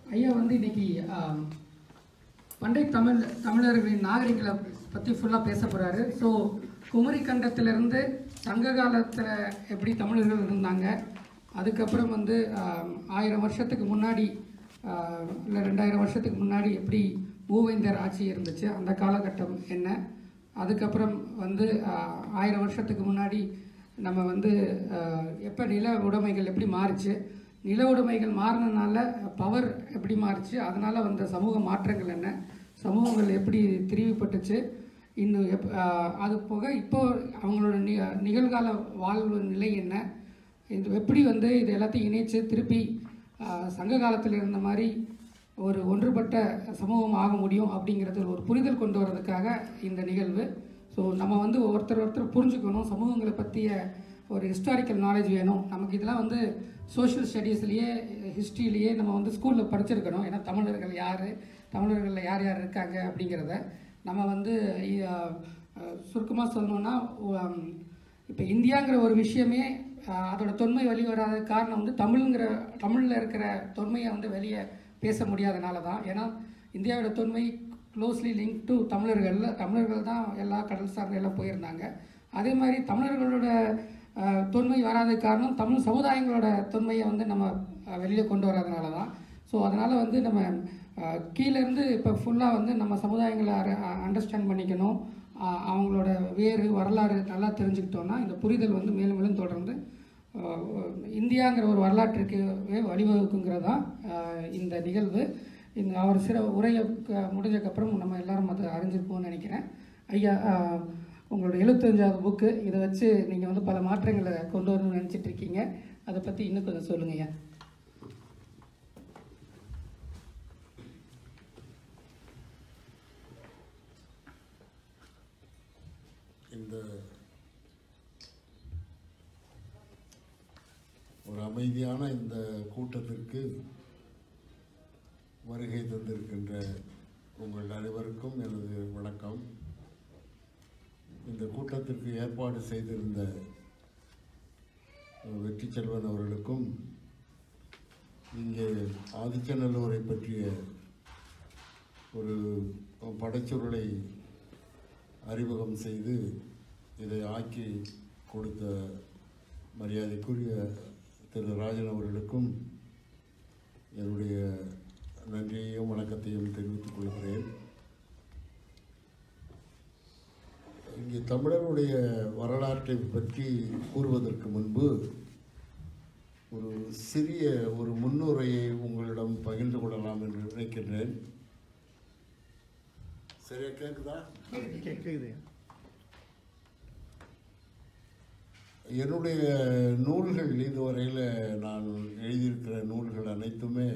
ஐயா வந்து இன்னைக்கு ஆம், பண்டை தமிழ் தமிழர்களின் நாகரிகளை பற்றி ஃபுல்லாக பேச போகிறாரு ஸோ குமரி கண்டத்திலிருந்து சங்க காலத்தில் எப்படி தமிழர்கள் இருந்தாங்க அதுக்கப்புறம் வந்து ஆம், ஆயிரம் வருஷத்துக்கு முன்னாடி இல்லை ரெண்டாயிரம் வருஷத்துக்கு முன்னாடி எப்படி மூவேந்தர் ஆட்சி இருந்துச்சு அந்த காலகட்டம் என்ன அதுக்கப்புறம் வந்து ஆ, ஆயிரம் வருஷத்துக்கு முன்னாடி நம்ம வந்து எப்போ நில உடைமைகள் எப்படி மாறுச்சு நில உடைமைகள் மாறினனால பவர் எப்படி மாறுச்சு அதனால் வந்த சமூக மாற்றங்கள் என்ன சமூகங்கள் எப்படி திரிவுபட்டுச்சு இன்னும் எப் ஆஹ் அது போக இப்போ அவங்களோட நி நிகழ்கால வாழ்வு நிலை என்ன இது எப்படி வந்து இது எல்லாத்தையும் இணைச்சு திருப்பி ஆஹ் சங்க காலத்தில் இருந்த மாதிரி ஒரு ஒன்றுபட்ட சமூகம் ஆக முடியும் அப்படிங்கிறது ஒரு புரிதல் கொண்டு வர்றதுக்காக இந்த நிகழ்வு ஸோ நம்ம வந்து ஒருத்தர் ஒருத்தர் புரிஞ்சுக்கணும் சமூகங்களை பற்றிய ஒரு ஹிஸ்டாரிக்கல் நாலேஜ் வேணும் நமக்கு இதெல்லாம் வந்து சோஷியல் ஸ்டடீஸ்லேயே ஹிஸ்ட்ரியிலேயே நம்ம வந்து ஸ்கூலில் படிச்சிருக்கணும் ஏன்னா தமிழர்கள் யார் தமிழர்களில் யார் யார் இருக்காங்க அப்படிங்கிறத நம்ம வந்து சுருக்கமாக சொல்லணும்னா இப்போ இந்தியாங்கிற ஒரு விஷயமே அஹ், அதோட தொன்மை வெளிவராத காரணம் வந்து தமிழுங்கிற தமிழில் இருக்கிற தொன்மையை வந்து வெளியே பேச முடியாதனால தான் ஏன்னா இந்தியாவோட தொன்மை க்ளோஸ்லி லிங்க் டு தமிழர்கள் தமிழர்கள் தான் எல்லா கடல் சார்ந்த எல்லாம் போயிருந்தாங்க அதே மாதிரி தமிழர்களோட அஹ், தொன்மை வராத காரணம் தமிழ் சமுதாயங்களோட தொன்மையை வந்து நம்ம வெளியே கொண்டு வராதனால தான் ஸோ அதனால் வந்து நம்ம அஹ், கீழேருந்து இப்போ ஃபுல்லாக வந்து நம்ம சமுதாயங்களை அண்டர்ஸ்டாண்ட் பண்ணிக்கணும் அஹ், அவங்களோட வேறு வரலாறு நல்லா தெரிஞ்சுக்கிட்டோம்னா இந்த புரிதல் வந்து மேலும் மேலும் தொடர்ந்து அஹ், இந்தியாங்கிற ஒரு வரலாற்றுக்கு வழிவகுக்குங்கிறது தான் அஹ், இந்த நிகழ்வு இந்த அவர் சிற உரையை க- முடிஞ்சக்கப்புறம் நம்ம எல்லாரும் அதை அறிஞ்சிருப்போம்னு நினைக்கிறேன் ஐயா அஹ், உங்களோட எழுபத்தஞ்சாவது புக்கு இதை வச்சு நீங்கள் வந்து பல மாற்றங்களை கொண்டு வரணும்னு நினச்சிட்டு இருக்கீங்க அதை பற்றி இன்னும் கொஞ்சம் சொல்லுங்க ஐயா இந்த ஒரு அமைதியான இந்த கூட்டத்திற்கு வருகை தந்திருக்கின்ற உங்கள் அனைவருக்கும் எனது வணக்கம் இந்த கூட்டத்திற்கு ஏற்பாடு செய்திருந்த அஹ், வெற்றி செல்வன் அவர்களுக்கும் இங்கே ஆதிச்சநல்லூரை பற்றிய ஒரு படைச்சுருளை அறிமுகம் செய்து இதை ஆக்கி கொடுத்த மரியாதைக்குரிய திரு ராஜன் அவர்களுக்கும் என்னுடைய நன்றியையும் வணக்கத்தையும் தெரிவித்துக் கொள்கிறேன் இங்கே தமிழருடைய வரலாற்றை பற்றி கூறுவதற்கு முன்பு ஒரு சிறிய ஒரு முன்னுரையை உங்களிடம் பகிர்ந்து கொள்ளலாம் என்று நினைக்கின்றேன் சரியா கேட்குதா கேட்குது என்னுடைய நூல்கள் இதுவரையில் நான் எழுதியிருக்கிற நூல்கள் அனைத்துமே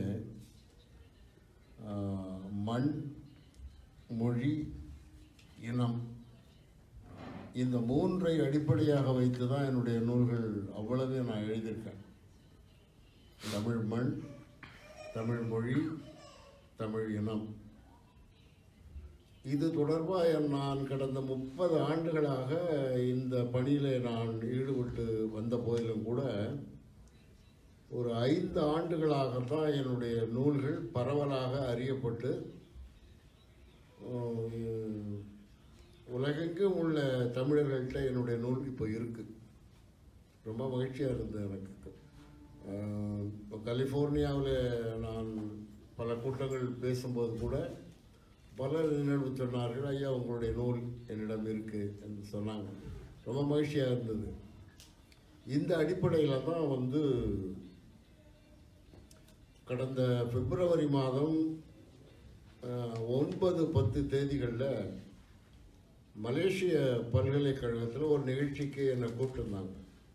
ஆஹ், மண் மொழி இனம் இந்த மூன்றை அடிப்படையாக வைத்து தான் என்னுடைய நூல்கள் அவ்வளவு நான் எழுதியிருக்கேன் தமிழ் மண் தமிழ் மொழி தமிழ் இனம் இது தொடர்பாக நான் கடந்த முப்பது ஆண்டுகளாக இந்த பணியில் நான் ஈடுபட்டு வந்த போதிலும் கூட ஒரு ஐந்து ஆண்டுகளாகத்தான் என்னுடைய நூல்கள் பரவலாக அறியப்பட்டு அஹ், உலகெங்கும் உள்ள தமிழர்கள்ட்ட என்னுடைய நூல் இப்போ இருக்குது ரொம்ப மகிழ்ச்சியாக இருந்தது எனக்கு அஹ், இப்போ கலிஃபோர்னியாவில் நான் பல கூட்டங்கள் பேசும்போது கூட பலர் நினைவு சொன்னார்கள் ஐயா உங்களுடைய நூல் என்னிடம் இருக்கு என்று சொன்னாங்க ரொம்ப மகிழ்ச்சியாக இருந்தது இந்த அடிப்படையில் தான் வந்து கடந்த பிப்ரவரி மாதம் அஹ், ஒன்பது பத்து தேதிகளில் மலேசிய பல்கலைக்கழகத்தில் ஒரு நிகழ்ச்சிக்கு என்னை கூப்பிட்டுருந்தாங்க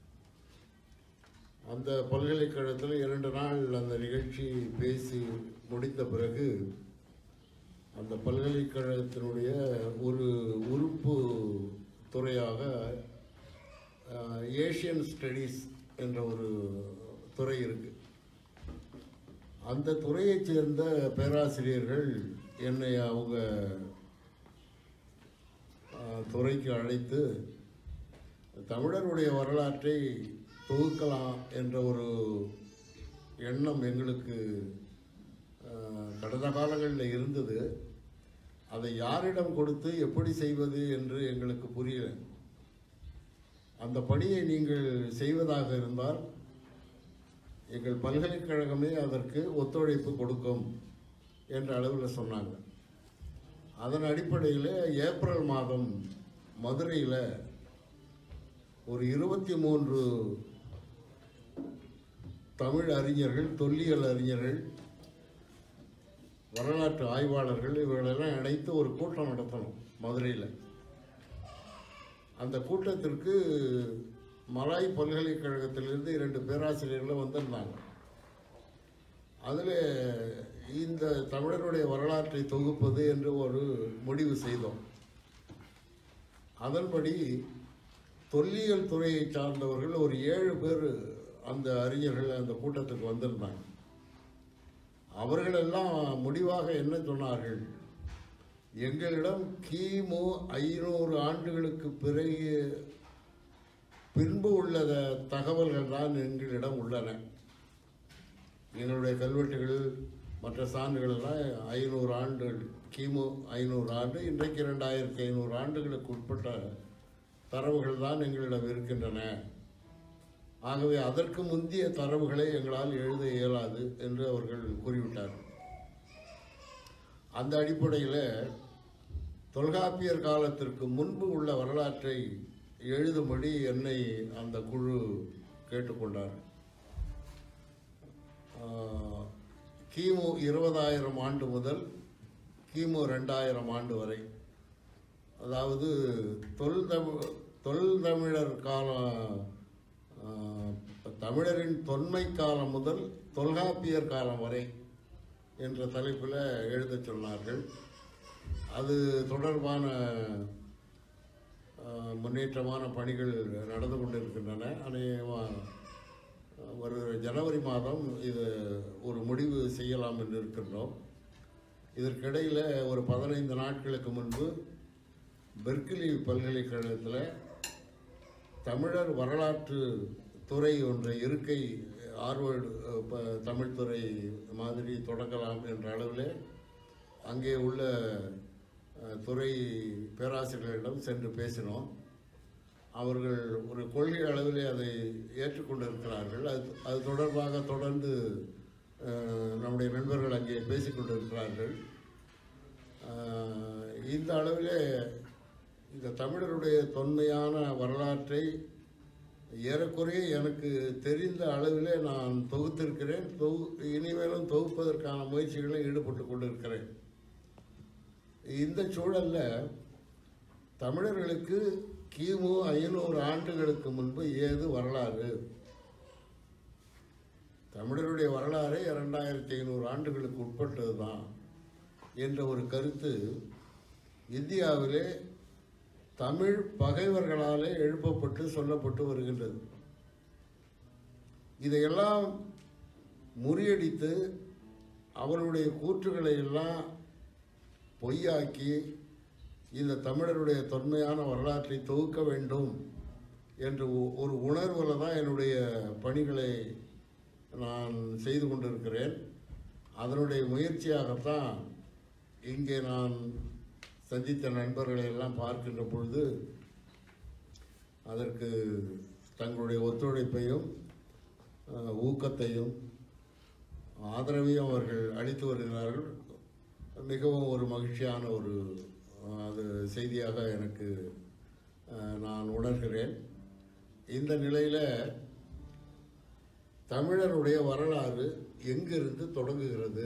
அந்த பல்கலைக்கழகத்தில் இரண்டு நாள் அந்த நிகழ்ச்சி பேசி முடிந்த பிறகு அந்த பல்கலைக்கழகத்தினுடைய ஒரு உறுப்பு துறையாக அஹ், ஏஷியன் ஸ்டடீஸ் என்ற ஒரு துறை இருக்கு அந்த துறையைச் சேர்ந்த பேராசிரியர்கள் என்னை அவங்க அஹ், துறைக்கு அழைத்து தமிழருடைய வரலாற்றை தொகுக்கலாம் என்ற ஒரு எண்ணம் எங்களுக்கு அஹ், கடந்த காலங்களில் இருந்தது அதை யாரிடம் கொடுத்து எப்படி செய்வது என்று எங்களுக்கு புரியல அந்த பணியை நீங்கள் செய்வதாக இருந்தால் எங்கள் பல்கலைக்கழகமே அதற்கு ஒத்துழைப்பு கொடுக்கும் என்ற அளவில் சொன்னாங்க அதன் அடிப்படையில் ஏப்ரல் மாதம் மதுரையில் ஒரு இருபத்தி மூன்று தமிழ் அறிஞர்கள் தொல்லியல் அறிஞர்கள் வரலாற்று ஆய்வாளர்கள் இவர்களெல்லாம் இணைத்து ஒரு கூட்டம் நடத்தணும் மதுரையில் அந்த கூட்டத்திற்கு மலாய் பல்கலைக்கழகத்திலிருந்து இரண்டு பேராசிரியர்கள் வந்திருந்தாங்க அதில் இந்த தமிழருடைய வரலாற்றை தொகுப்பது என்று ஒரு முடிவு செய்தோம் அதன்படி தொல்லியல் துறையை சார்ந்தவர்கள் ஒரு ஏழு பேர் அந்த அறிஞர்கள் அந்த கூட்டத்துக்கு வந்திருந்தாங்க அவர்களெல்லாம் முடிவாக என்ன சொன்னார்கள் எங்களிடம் கிமு ஐநூறு ஆண்டுகளுக்கு பிறகு பின்பு உள்ள தகவல்கள் தான் எங்களிடம் உள்ளன எங்களுடைய கல்வெட்டுகள் மற்ற சான்றுகள் எல்லாம் ஐநூறு ஆண்டுகள் கிமு ஐநூறு ஆண்டு இன்றைக்கு ரெண்டாயிரத்தி ஐநூறு ஆண்டுகளுக்கு உட்பட்ட தரவுகள் தான் எங்களிடம் இருக்கின்றன ஆகவே அதற்கு முந்தைய தரவுகளை எங்களால் எழுத இயலாது என்று அவர்கள் கூறிவிட்டார்கள் அந்த அடிப்படையில் தொல்காப்பியர் காலத்திற்கு முன்பு உள்ள வரலாற்றை எழுதும்படி என்னை அந்த குழு கேட்டுக்கொண்டார் ஆஹ், கிமு இருபதாயிரம் ஆண்டு முதல் கிமு ரெண்டாயிரம் ஆண்டு வரை அதாவது தொல் தமிழ் தொல் தமிழர் காலம் ஆஹ், தமிழரின் தொன்மை காலம் முதல் தொல்காப்பியர் காலம் வரை என்ற தலைப்பில் எழுதச் சொன்னார்கள் அது தொடர்பான ஆஹ், முன்னேற்றமான பணிகள் நடந்து கொண்டிருக்கின்றன அநேகமாக ஒரு ஜனவரி மாதம் இது ஒரு முடிவு செய்யலாம் என்று இருக்கின்றோம் இதற்கிடையில் ஒரு பதினைந்து நாட்களுக்கு முன்பு பெர்க்லி பல்கலைக்கழகத்தில் தமிழர் வரலாற்று துறை ஒன்றை இருக்கை ஆர்வர்டு அஹ், ப- தமிழ் துறை மாதிரி தொடங்கலாம் என்ற அளவில் அங்கே உள்ள அஹ், துறை பேராசிரியர்களிடம் சென்று பேசினோம் அவர்கள் ஒரு கொள்கை அளவிலே அதை ஏற்றுக்கொண்டிருக்கிறார்கள் அது அது தொடர்பாக தொடர்ந்து அஹ், நம்முடைய நண்பர்கள் அங்கே பேசிக்கொண்டிருக்கிறார்கள் அஹ், இந்த அளவிலே இந்த தமிழருடைய தொன்மையான வரலாற்றை ஏறக்குறைய எனக்கு தெரிந்த அளவிலே நான் தொகுத்திருக்கிறேன் தொகு இனிமேலும் தொகுப்பதற்கான முயற்சிகளில் ஈடுபட்டு கொண்டிருக்கிறேன் இந்த சூழல்ல தமிழர்களுக்கு கிமு ஐநூறு ஆண்டுகளுக்கு முன்பு ஏது வரலாறு தமிழருடைய வரலாறு இரண்டாயிரத்தி ஐநூறு ஆண்டுகளுக்கு உட்பட்டது தான் என்ற ஒரு கருத்து இந்தியாவிலே தமிழ் பகைவர்களாலே எழுப்பப்பட்டு சொல்லப்பட்டு வருகின்றது இதையெல்லாம் முறியடித்து அவருடைய கூற்றுகளை எல்லாம் பொய்யாக்கி இந்த தமிழருடைய தொன்மையான வரலாற்றை தொகுக்க வேண்டும் என்ற ஒ- ஒரு உணர்வில் தான் என்னுடைய பணிகளை நான் செய்து கொண்டிருக்கிறேன் அதனுடைய முயற்சியாகத்தான் இங்கே நான் சந்தித்த நண்பர்களை எல்லாம் பார்க்கின்ற பொழுது அதற்கு தங்களுடைய ஒத்துழைப்பையும் அஹ், ஊக்கத்தையும் ஆதரவையும் அவர்கள் அளித்து வருகிறார்கள் மிகவும் ஒரு மகிழ்ச்சியான ஒரு அஹ், அது செய்தியாக எனக்கு அஹ், நான் உணர்கிறேன் இந்த நிலையில் தமிழருடைய வரலாறு எங்கிருந்து தொடங்குகிறது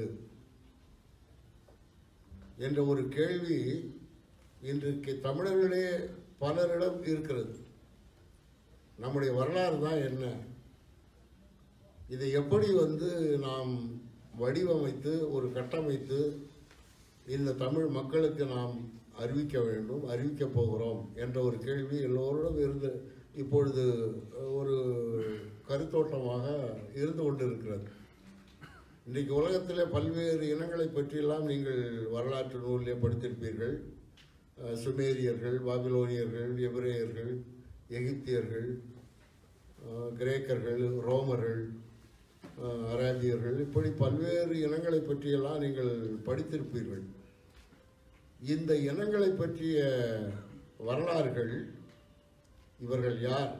என்ற ஒரு கேள்வி இன்றைக்கு தமிழர்களே பலரிடம் இருக்கிறது நம்முடைய வரலாறு தான் என்ன இதை எப்படி வந்து நாம் வடிவமைத்து ஒரு கட்டமைத்து இந்த தமிழ் மக்களுக்கு நாம் அறிவிக்க வேண்டும் அறிவிக்கப் போகிறோம் என்ற ஒரு கேள்வி எல்லோரிடம் இருந்து இப்பொழுது ஒரு கருத்தோட்டமாக இருந்து கொண்டிருக்கிறது இன்றைக்கு உலகத்தில் பல்வேறு இனங்களை பற்றியெல்லாம் நீங்கள் வரலாற்று நூலிலே படித்திருப்பீர்கள் அஹ், சுமேரியர்கள் பாபிலோனியர்கள் எபிரேயர்கள் எகிப்தியர்கள் அஹ், கிரேக்கர்கள் ரோமர்கள் அஹ், அரேபியர்கள் இப்படி பல்வேறு இனங்களை பற்றியெல்லாம் நீங்கள் படித்திருப்பீர்கள் இந்த இனங்களை பற்றிய வரலாறுகள் இவர்கள் யார்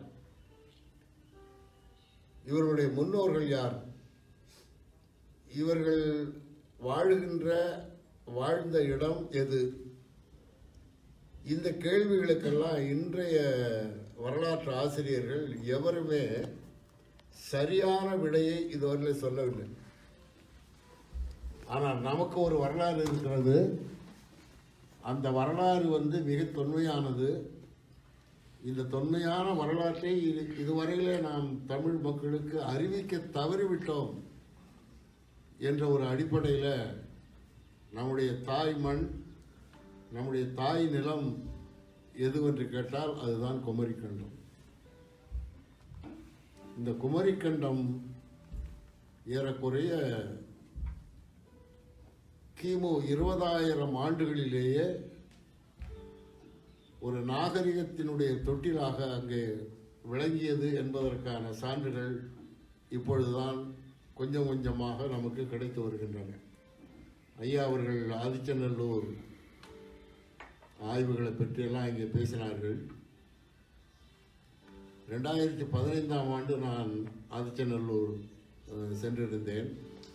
இவர்களுடைய முன்னோர்கள் யார் இவர்கள் வாழுகின்ற வாழ்ந்த இடம் எது இந்த கேள்விகளுக்கெல்லாம் இன்றைய வரலாற்று ஆசிரியர்கள் எவருமே சரியான விடையை இதுவரையில் சொல்லவில்லை ஆனால் நமக்கு ஒரு வரலாறு இருக்கிறது அந்த வரலாறு வந்து மிக தொன்மையானது இந்த தொன்மையான வரலாற்றை இது இதுவரையிலே நாம் தமிழ் மக்களுக்கு அறிவிக்க தவறிவிட்டோம் என்ற ஒரு அடிப்படையில் நம்முடைய தாய் மண் நம்முடைய தாய் நிலம் எதுவென்று கேட்டால் அதுதான் குமரிக்கண்டம் இந்த குமரிக்கண்டம் ஏறக்குறைய கிமு இருபதாயிரம் ஆண்டுகளிலேயே ஒரு நாகரிகத்தினுடைய தொட்டிலாக அங்கே விளங்கியது என்பதற்கான சான்றுகள் இப்பொழுதுதான் கொஞ்சம் கொஞ்சமாக நமக்கு கிடைத்து வருகின்றன ஐயா அவர்கள் ஆதிச்சநல்லூர் ஆய்வுகளை பற்றியெல்லாம் இங்கே பேசினார்கள் ரெண்டாயிரத்தி பதினைந்தாம் ஆண்டு நான் ஆதிச்சநல்லூர் அஹ், சென்றிருந்தேன்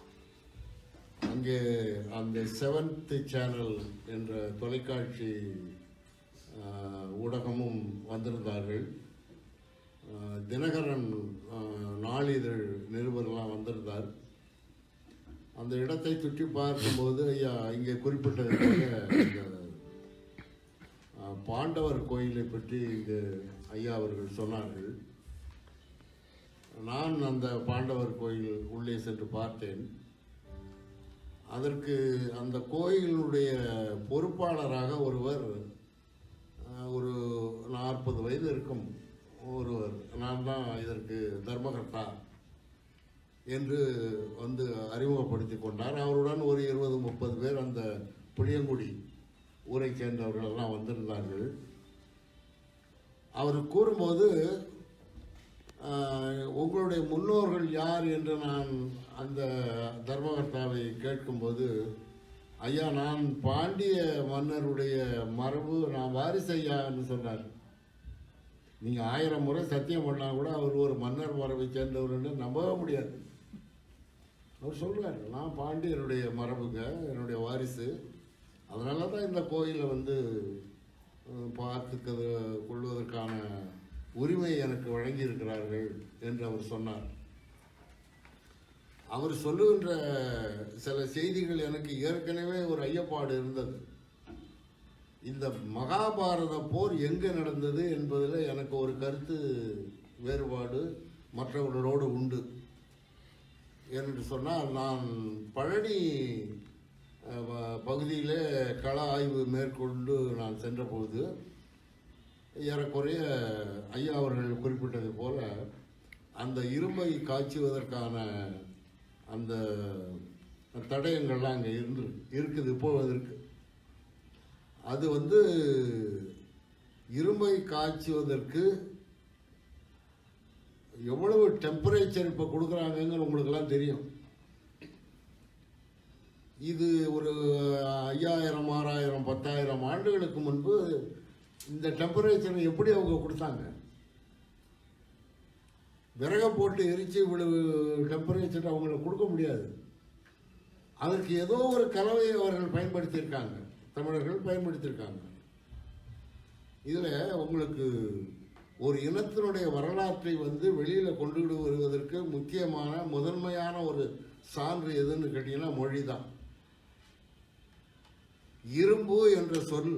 அங்கே அந்த செவன்த் சேனல் என்ற தொலைக்காட்சி அஹ், ஊடகமும் வந்திருந்தார்கள் அஹ், தினகரன் அஹ், நாளிதழ் நிருபர்லாம் வந்திருந்தார் அந்த இடத்தை சுற்றி பார்க்கும்போது ஐயா இங்கே குறிப்பிட்டது போல இந்த அஹ், பாண்டவர் கோயிலை பற்றி இங்கு ஐயா அவர்கள் சொன்னார்கள் நான் அந்த பாண்டவர் கோயில் உள்ளே சென்று பார்த்தேன் அதற்கு அந்த கோயிலுடைய பொறுப்பாளராக ஒருவர் அஹ், ஒரு நாற்பது வயது இருக்கும் ஒருவர் நான் தான் இதற்கு தர்மகர்த்தா என்று வந்து அறிமுகப்படுத்தி கொண்டார் அவருடன் ஒரு இருபது முப்பது பேர் அந்த புளியங்குடி ஊரை சேர்ந்தவர்கள் எல்லாம் வந்திருந்தார்கள் அவர் கூறும்போது ஆஹ், உங்களுடைய முன்னோர்கள் யார் என்று நான் அந்த தர்மகர்த்தாவை கேட்கும்போது ஐயா நான் பாண்டிய மன்னருடைய மரபு நான் வாரிசு ஐயான்னு சொன்னார் நீங்கள் ஆயிரம் முறை சத்தியம் பண்ணால் கூட அவர் ஒரு மன்னர் மரபை சேர்ந்தவர்னு நம்பவே முடியாது அவர் சொல்றாரு நான் பாண்டியருடைய மரபுங்க என்னுடைய வாரிசு அதனால தான் இந்த கோயிலை வந்து அஹ், பார்த்துக்க கொள்வதற்கான உரிமை எனக்கு வழங்கி இருக்கிறார்கள் என்று அவர் சொன்னார் அவர் சொல்லுகின்ற சில செய்திகள் எனக்கு ஏற்கனவே ஒரு ஐயப்பாடு இருந்தது இந்த மகாபாரத போர் எங்கே நடந்தது என்பதில் எனக்கு ஒரு கருத்து வேறுபாடு மற்றவர்களோடு உண்டு என்று சொன்னால் நான் பழனி அஹ், ப- பகுதியிலே கள ஆய்வு மேற்கொண்டு நான் சென்றபோது ஏறக்குறைய ஐயா அவர்கள் குறிப்பிட்டது போல அந்த இரும்பை காய்ச்சுவதற்கான அந்த தடயங்கள்லாம் அங்கே இருந்து இருக்குது இப்போது இருக்கு அது வந்து இரும்பை காய்ச்சுவதற்கு எவ்வளவு டெம்பரேச்சர் இப்போ கொடுக்குறாங்கன்னு உங்களுக்கெல்லாம் தெரியும் இது ஒரு ஐயாயிரம் ஆறாயிரம் பத்தாயிரம் ஆண்டுகளுக்கு முன்பு இந்த டெம்பரேச்சரை எப்படி அவங்க கொடுத்தாங்க விறக போட்டு எரிச்சு இவ்வளவு டெம்பரேச்சர் அவங்களுக்கு கொடுக்க முடியாது அதற்கு ஏதோ ஒரு கலவையை அவர்கள் பயன்படுத்தியிருக்காங்க தமிழர்கள் பயன்படுத்தியிருக்காங்க இதில் உங்களுக்கு ஒரு இனத்தினுடைய வரலாற்றை வந்து வெளியில் கொண்டு வருவதற்கு முக்கியமான முதன்மையான ஒரு சான்று எதுன்னு கேட்டிங்கன்னா மொழி தான் இரும்பு என்ற சொல்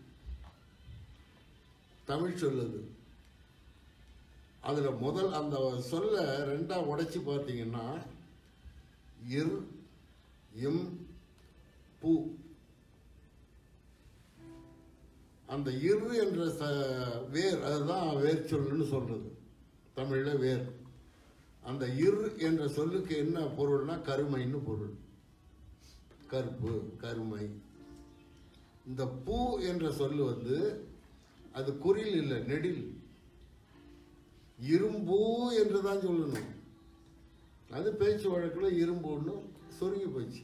தமிழ் சொல்லுது அதில் முதல் அந்த சொல்ல ரெண்டா உடைச்சு பார்த்தீங்கன்னா இர் இம் பூ அந்த இரு என்ற ச வேர் அதுதான் வேர் சொல்லுன்னு சொல்றது தமிழில் வேர் அந்த இர் என்ற சொல்லுக்கு என்ன பொருள்னா கருமைன்னு பொருள் கருப்பு கருமை இந்த பூ என்ற சொல்லு வந்து அது குறில் இல்லை நெடில் இரும்பூ என்று தான் சொல்லணும் அது பேச்சு வழக்கில் இரும்புன்னு சுருங்கி போச்சு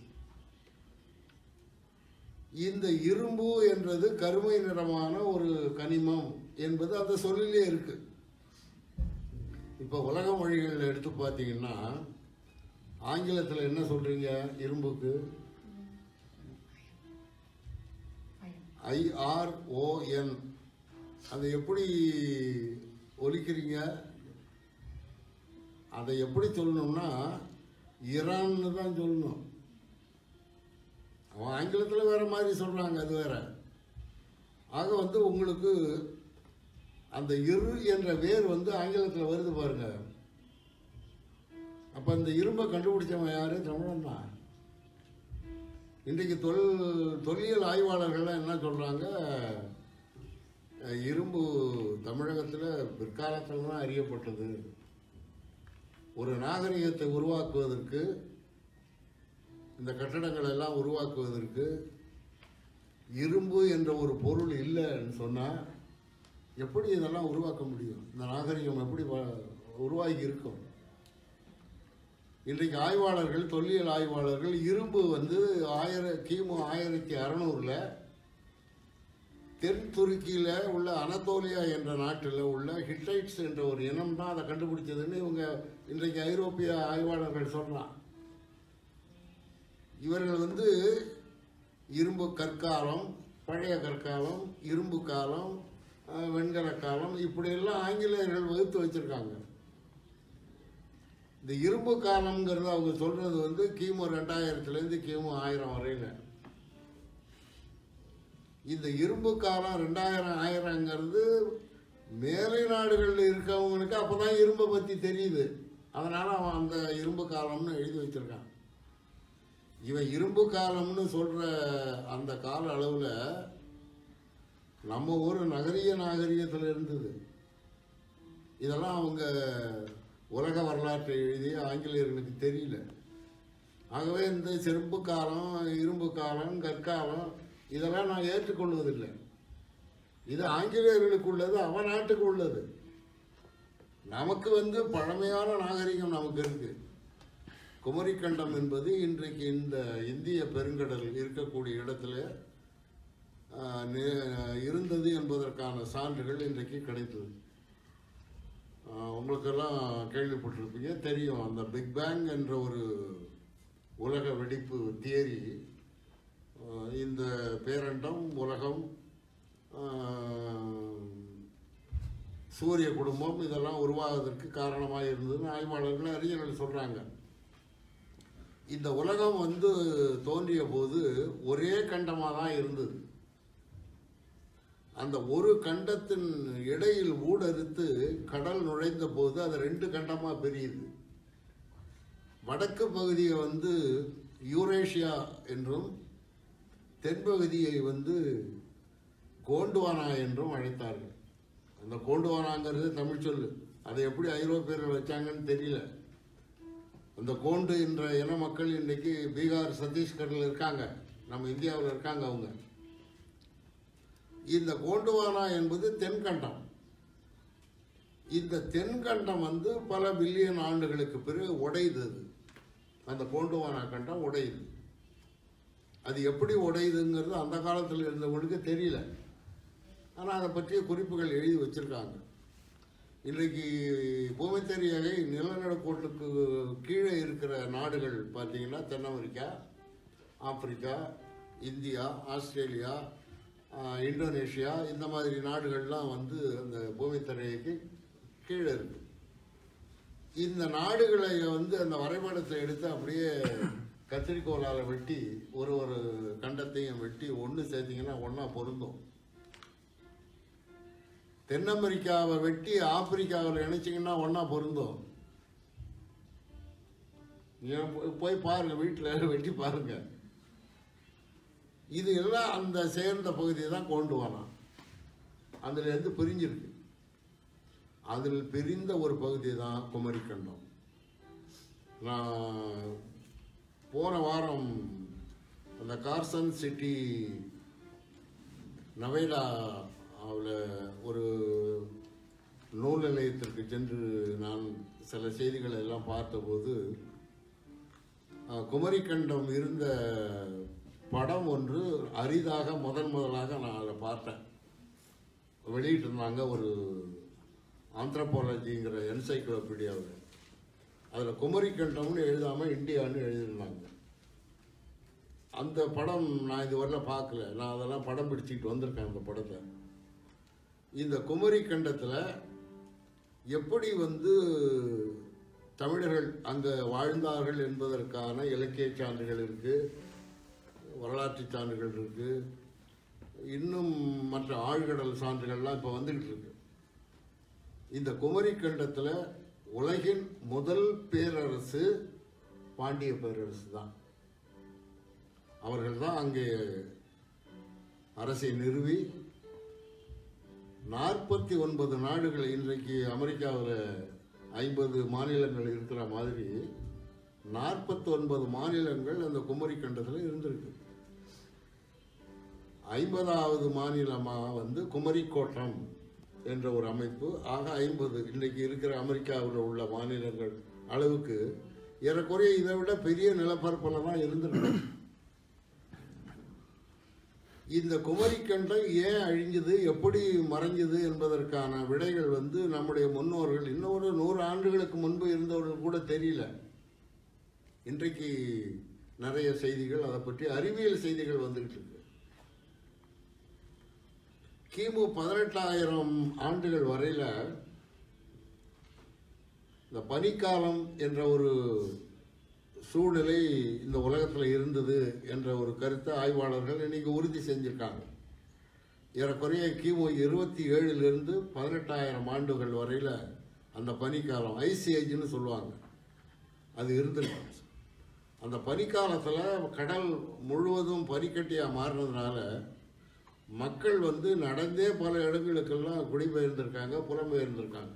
இந்த இரும்பு என்றது கருமை நிறமான ஒரு கனிமம் என்பது அந்த சொல்லிலே இருக்கு இப்போ உலக மொழிகள் எடுத்து பார்த்தீங்கன்னா ஆங்கிலத்தில் என்ன சொல்றீங்க இரும்புக்கு ஐஆர்ஓஎன் அதை எப்படி ஒலிக்கிறீங்க அதை எப்படி சொல்லணும்னா இரான்னு தான் சொல்லணும் அவன் ஆங்கிலத்தில் வேற மாதிரி சொல்றாங்க அது வேற ஆக வந்து உங்களுக்கு அந்த இரு என்ற வேர் வந்து ஆங்கிலத்தில் வருது பாருங்க அப்போ அந்த இரும்பை கண்டுபிடிச்சவன் யாரு தமிழன் தான் இன்றைக்கு தொல் தொல்லியல் ஆய்வாளர்கள்லாம் என்ன சொல்றாங்க அஹ், இரும்பு தமிழகத்தில் பிற்காலத்தில் தான் அறியப்பட்டது ஒரு நாகரிகத்தை உருவாக்குவதற்கு இந்த கட்டடங்கள் எல்லாம் உருவாக்குவதற்கு இரும்பு என்ற ஒரு பொருள் இல்லைன்னு சொன்னால் எப்படி இதெல்லாம் உருவாக்க முடியும் இந்த நாகரிகம் எப்படி வ- உருவாகி இருக்கும் இன்றைக்கு ஆய்வாளர்கள் தொல்லியல் ஆய்வாளர்கள் இரும்பு வந்து ஆயிர கிமு ஆயிரத்தி அறநூறில் தென் துருக்கியில் உள்ள அனதோலியா என்ற நாட்டில் உள்ள ஹிட்டைட்ஸ் என்ற ஒரு இனம் தான் அதை கண்டுபிடிச்சதுன்னு இவங்க இன்றைக்கு ஐரோப்பிய ஆய்வாளர்கள் சொல்றான் இவர்கள் வந்து இரும்பு கற்காலம் பழைய கற்காலம் இரும்பு காலம் அஹ், வெண்கல காலம் இப்படியெல்லாம் ஆங்கிலேயர்கள் வகுத்து வச்சிருக்காங்க இந்த இரும்பு காலம்ங்கிறது அவங்க சொல்றது வந்து கிமு ரெண்டாயிரத்துலேருந்து கிமு ஆயிரம் வரையில இந்த இரும்பு காலம் ரெண்டாயிரம் ஆயிரங்கிறது மேலை நாடுகளில் இருக்கவங்களுக்கு அப்பதான் இரும்பை பத்தி தெரியுது அதனால அவன் அந்த இரும்பு காலம்னு எழுதி வச்சிருக்கான் இவன் இரும்பு காலம்னு சொல்ற அந்த கால அளவுல நம்ம ஊர் நகரிய நாகரிகத்தில் இருந்தது இதெல்லாம் அவங்க உலக வரலாற்றை எழுதிய ஆங்கிலேயர்களுக்கு தெரியல ஆகவே இந்த செருப்பு காலம் இரும்பு காலம் கற்காலம் இதெல்லாம் நான் ஏற்றுக்கொள்வதில்லை இது ஆங்கிலேயர்களுக்கு உள்ளது அவன் நாட்டுக்கு உள்ளது நமக்கு வந்து பழமையான நாகரிகம் நமக்கு இருக்கு குமரிக்கண்டம் என்பது இன்றைக்கு இந்த இந்திய பெருங்கடல் இருக்கக்கூடிய இடத்துல ஆஹ், நி- இருந்தது என்பதற்கான சான்றுகள் இன்றைக்கு கிடைத்தது ஆஹ், உங்களுக்கெல்லாம் கேள்விப்பட்டிருப்பீங்க தெரியும் அந்த பிக் பேங் என்ற ஒரு உலக வெடிப்பு தியரி இந்த பேரண்டம் உலகம் ஆஹ், சூரிய குடும்பம் இதெல்லாம் உருவாவதற்கு காரணமாக இருந்ததுன்னு ஆய்வாளர்கள் அறிஞர்கள் சொல்றாங்க இந்த உலகம் வந்து தோன்றிய போது ஒரே கண்டமாக தான் இருந்தது அந்த ஒரு கண்டத்தின் இடையில் ஊடறுத்து கடல் நுழைந்த போது அது ரெண்டு கண்டமா பிரியுது வடக்கு பகுதியை வந்து யூரேஷியா என்றும் தென்பகுதியை வந்து கோண்டுவானா என்றும் அழைத்தார்கள் அந்த கோண்டுவானாங்கிறது தமிழ் சொல்லு அதை எப்படி ஐரோப்பியர்கள் வச்சாங்கன்னு தெரியல அந்த கோண்டு என்ற இன மக்கள் இன்னைக்கு பீகார் சத்தீஸ்கரில் இருக்காங்க நம்ம இந்தியாவில் இருக்காங்க அவங்க இந்த கோண்டுவானா என்பது தென்கண்டம் இந்த தென்கண்டம் வந்து பல பில்லியன் ஆண்டுகளுக்கு பிறகு உடையுது அது. அந்த கோண்டுவானா கண்டம் உடையுது அது எப்படி உடையுதுங்கிறது அந்த காலத்தில் இருந்தவங்களுக்கு தெரியல ஆனால் அதை பற்றிய குறிப்புகள் எழுதி வச்சிருக்காங்க இன்றைக்கு பூமித்தெரியகை நிலநடுக்கோட்டுக்கு கீழே இருக்கிற நாடுகள் பார்த்தீங்கன்னா தென் அமெரிக்கா ஆப்பிரிக்கா இந்தியா ஆஸ்திரேலியா ஆஹ், இந்தோனேஷியா இந்த மாதிரி நாடுகள்லாம் வந்து அந்த பூமித்தரையைக்கு கீழே இருக்கு இந்த நாடுகளை வந்து அந்த வரைபடத்தை எடுத்து அப்படியே கத்திரிக்கோலால் வெட்டி ஒரு ஒரு கண்டத்தையும் வெட்டி ஒன்று சேர்த்தீங்கன்னா ஒன்றா பொருந்தும் தென் அமெரிக்காவை வெட்டி ஆப்பிரிக்காவில் இணைச்சிங்கன்னா ஒன்றா பொருந்தும் நீங்க போய்- போய் பாருங்க வீட்டில் வெட்டி பாருங்க இது எல்லாம் அந்த சேர்ந்த பகுதியை தான் கொண்டு வரலாம் அதுல இருந்து பிரிஞ்சிருக்கு அதில் பிரிந்த ஒரு பகுதி தான் குமரிக்கண்டம் நான் போன வாரம் அந்த கார்சன் சிட்டி நவேடா அவளை ஒரு நூல் நிலையத்திற்கு சென்று நான் சில செய்திகளை எல்லாம் பார்த்தபோது அஹ், குமரிக்கண்டம் இருந்த படம் ஒன்று அரிதாக முதன் முதலாக நான் அதை பார்த்தேன் வெளியிட்டிருந்தாங்க ஒரு ஆந்த்ரபாலஜிங்கிற என்சைக்ளோபீடியாவில் அதில் குமரிக்கண்டம்னு எழுதாமல் இந்தியான்னு எழுதியிருந்தாங்க அந்த படம் நான் இதுவரையில பார்க்கல நான் அதெல்லாம் படம் பிடிச்சிட்டு வந்திருக்கேன் அந்த படத்தை இந்த குமரி கண்டத்தில் எப்படி வந்து தமிழர்கள் அங்கே வாழ்ந்தார்கள் என்பதற்கான இலக்கிய சான்றுகள் இருக்கு வரலாற்று சான்றுகள் இருக்கு இன்னும் மற்ற ஆழ்கடல் சான்றுகள்லாம் இப்போ வந்துகிட்டு இருக்கு இந்த குமரி கண்டத்தில் உலகின் முதல் பேரரசு பாண்டிய பேரரசு தான் அவர்கள் தான் அங்கே அரசை நிறுவி நாற்பத்தி ஒன்பது நாடுகள் இன்றைக்கு அமெரிக்காவில் ஐம்பது மாநிலங்கள் இருக்கிற மாதிரி நாற்பத்தி ஒன்பது மாநிலங்கள் அந்த குமரி கண்டத்தில் இருந்திருக்கு ஐம்பதாவது மாநிலமாக வந்து குமரிக்கோட்டம் என்ற ஒரு அமைப்பு ஆக ஐம்பது இன்றைக்கு இருக்கிற அமெரிக்காவில் உள்ள மாநிலங்கள் அளவுக்கு ஏறக்குறைய இதை விட பெரிய நிலப்பரப்பில் தான் இருந்திருக்கு இந்த குமரிக்கண்டம் ஏன் அழிஞ்சது எப்படி மறைஞ்சது என்பதற்கான விடைகள் வந்து நம்முடைய முன்னோர்கள் இன்னொரு நூறு ஆண்டுகளுக்கு முன்பு இருந்தவர்கள் கூட தெரியல இன்றைக்கு நிறைய செய்திகள் அதை பற்றி அறிவியல் செய்திகள் வந்துகிட்டு இருக்கு கிமு பதினெட்டாயிரம் ஆண்டுகள் வரையில இந்த பனிக்காலம் என்ற ஒரு சூழ்நிலை இந்த உலகத்தில் இருந்தது என்ற ஒரு கருத்தை ஆய்வாளர்கள் இன்னைக்கு உறுதி செஞ்சிருக்காங்க ஏறக்குறைய கிமு இருபத்தி ஏழுலேருந்து பதினெட்டாயிரம் ஆண்டுகள் வரையில் அந்த பனிக்காலம் ஐஸ் ஏஜ்னு சொல்லுவாங்க அது இருந்திருக்கு அந்த பனிக்காலத்தில் கடல் முழுவதும் பனிக்கட்டியாக மாறினதுனால மக்கள் வந்து நடந்தே பல இடங்களுக்கெல்லாம் குடிபெயர்ந்திருக்காங்க புலம்பெயர்ந்திருக்காங்க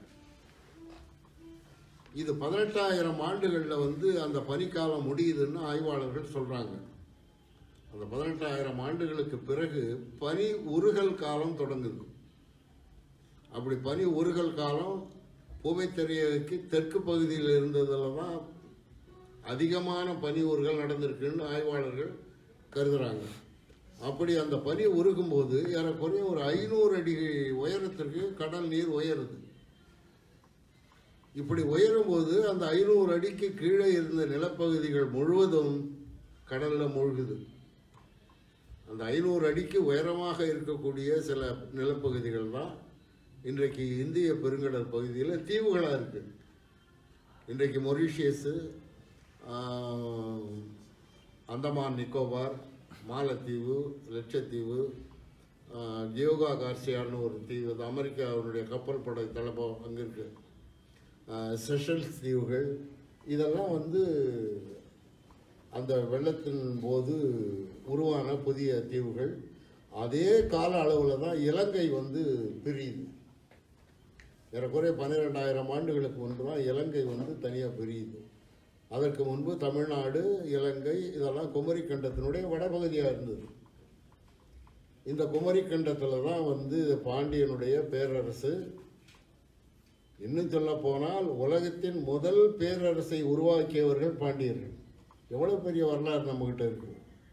இது பதினெட்டாயிரம் ஆண்டுகளில் வந்து அந்த பனிக்காலம் முடியுதுன்னு ஆய்வாளர்கள் சொல்கிறாங்க அந்த பதினெட்டாயிரம் ஆண்டுகளுக்கு பிறகு பனி உருகல் காலம் தொடங்குது அப்படி பனி உருகல் காலம் பூமைத்தெரியக்கு தெற்கு பகுதியில் இருந்ததில் தான் அதிகமான பனி உருகல் நடந்திருக்குன்னு ஆய்வாளர்கள் கருதுறாங்க அப்படி அந்த பனி உருகும்போது ஏறக்குறைய ஒரு ஐநூறு அடி உயரத்திற்கு கடல் நீர் உயருது இப்படி உயரும்போது அந்த ஐநூறு அடிக்கு கீழே இருந்த நிலப்பகுதிகள் முழுவதும் கடல்ல மூழ்குது அந்த ஐநூறு அடிக்கு உயரமாக இருக்கக்கூடிய சில நிலப்பகுதிகள் தான் இன்றைக்கு இந்திய பெருங்கடல் பகுதியில் தீவுகளாக இருக்கு இன்றைக்கு மொரிஷியஸு ஆஹ், அந்தமான் நிக்கோபார் மாலத்தீவு லட்சத்தீவு ஆஹ், கியோகா கார்சியான்னு ஒரு தீவு அது அமெரிக்காவுடைய கப்பல் படை தளபம் அங்கே இருக்கு ஆஹ், செஷல்ஸ் தீவுகள் இதெல்லாம் வந்து அந்த வெள்ளத்தின் போது உருவான புதிய தீவுகள் அதே கால அளவில் தான் இலங்கை வந்து பிரியுது ஏறக்குறைய பன்னிரெண்டாயிரம் ஆண்டுகளுக்கு முன்பு தான் இலங்கை வந்து தனியாக பிரியுது அதற்கு முன்பு தமிழ்நாடு இலங்கை இதெல்லாம் குமரி கண்டத்தினுடைய வடபகுதியாக இருந்தது இந்த குமரி கண்டத்தில் தான் வந்து பாண்டியனுடைய பேரரசு இன்னும் சொல்ல போனால் உலகத்தின் முதல் பேரரசை உருவாக்கியவர்கள் பாண்டியர்கள் எவ்வளவு பெரிய வரலாறு நம்மகிட்ட இருக்கு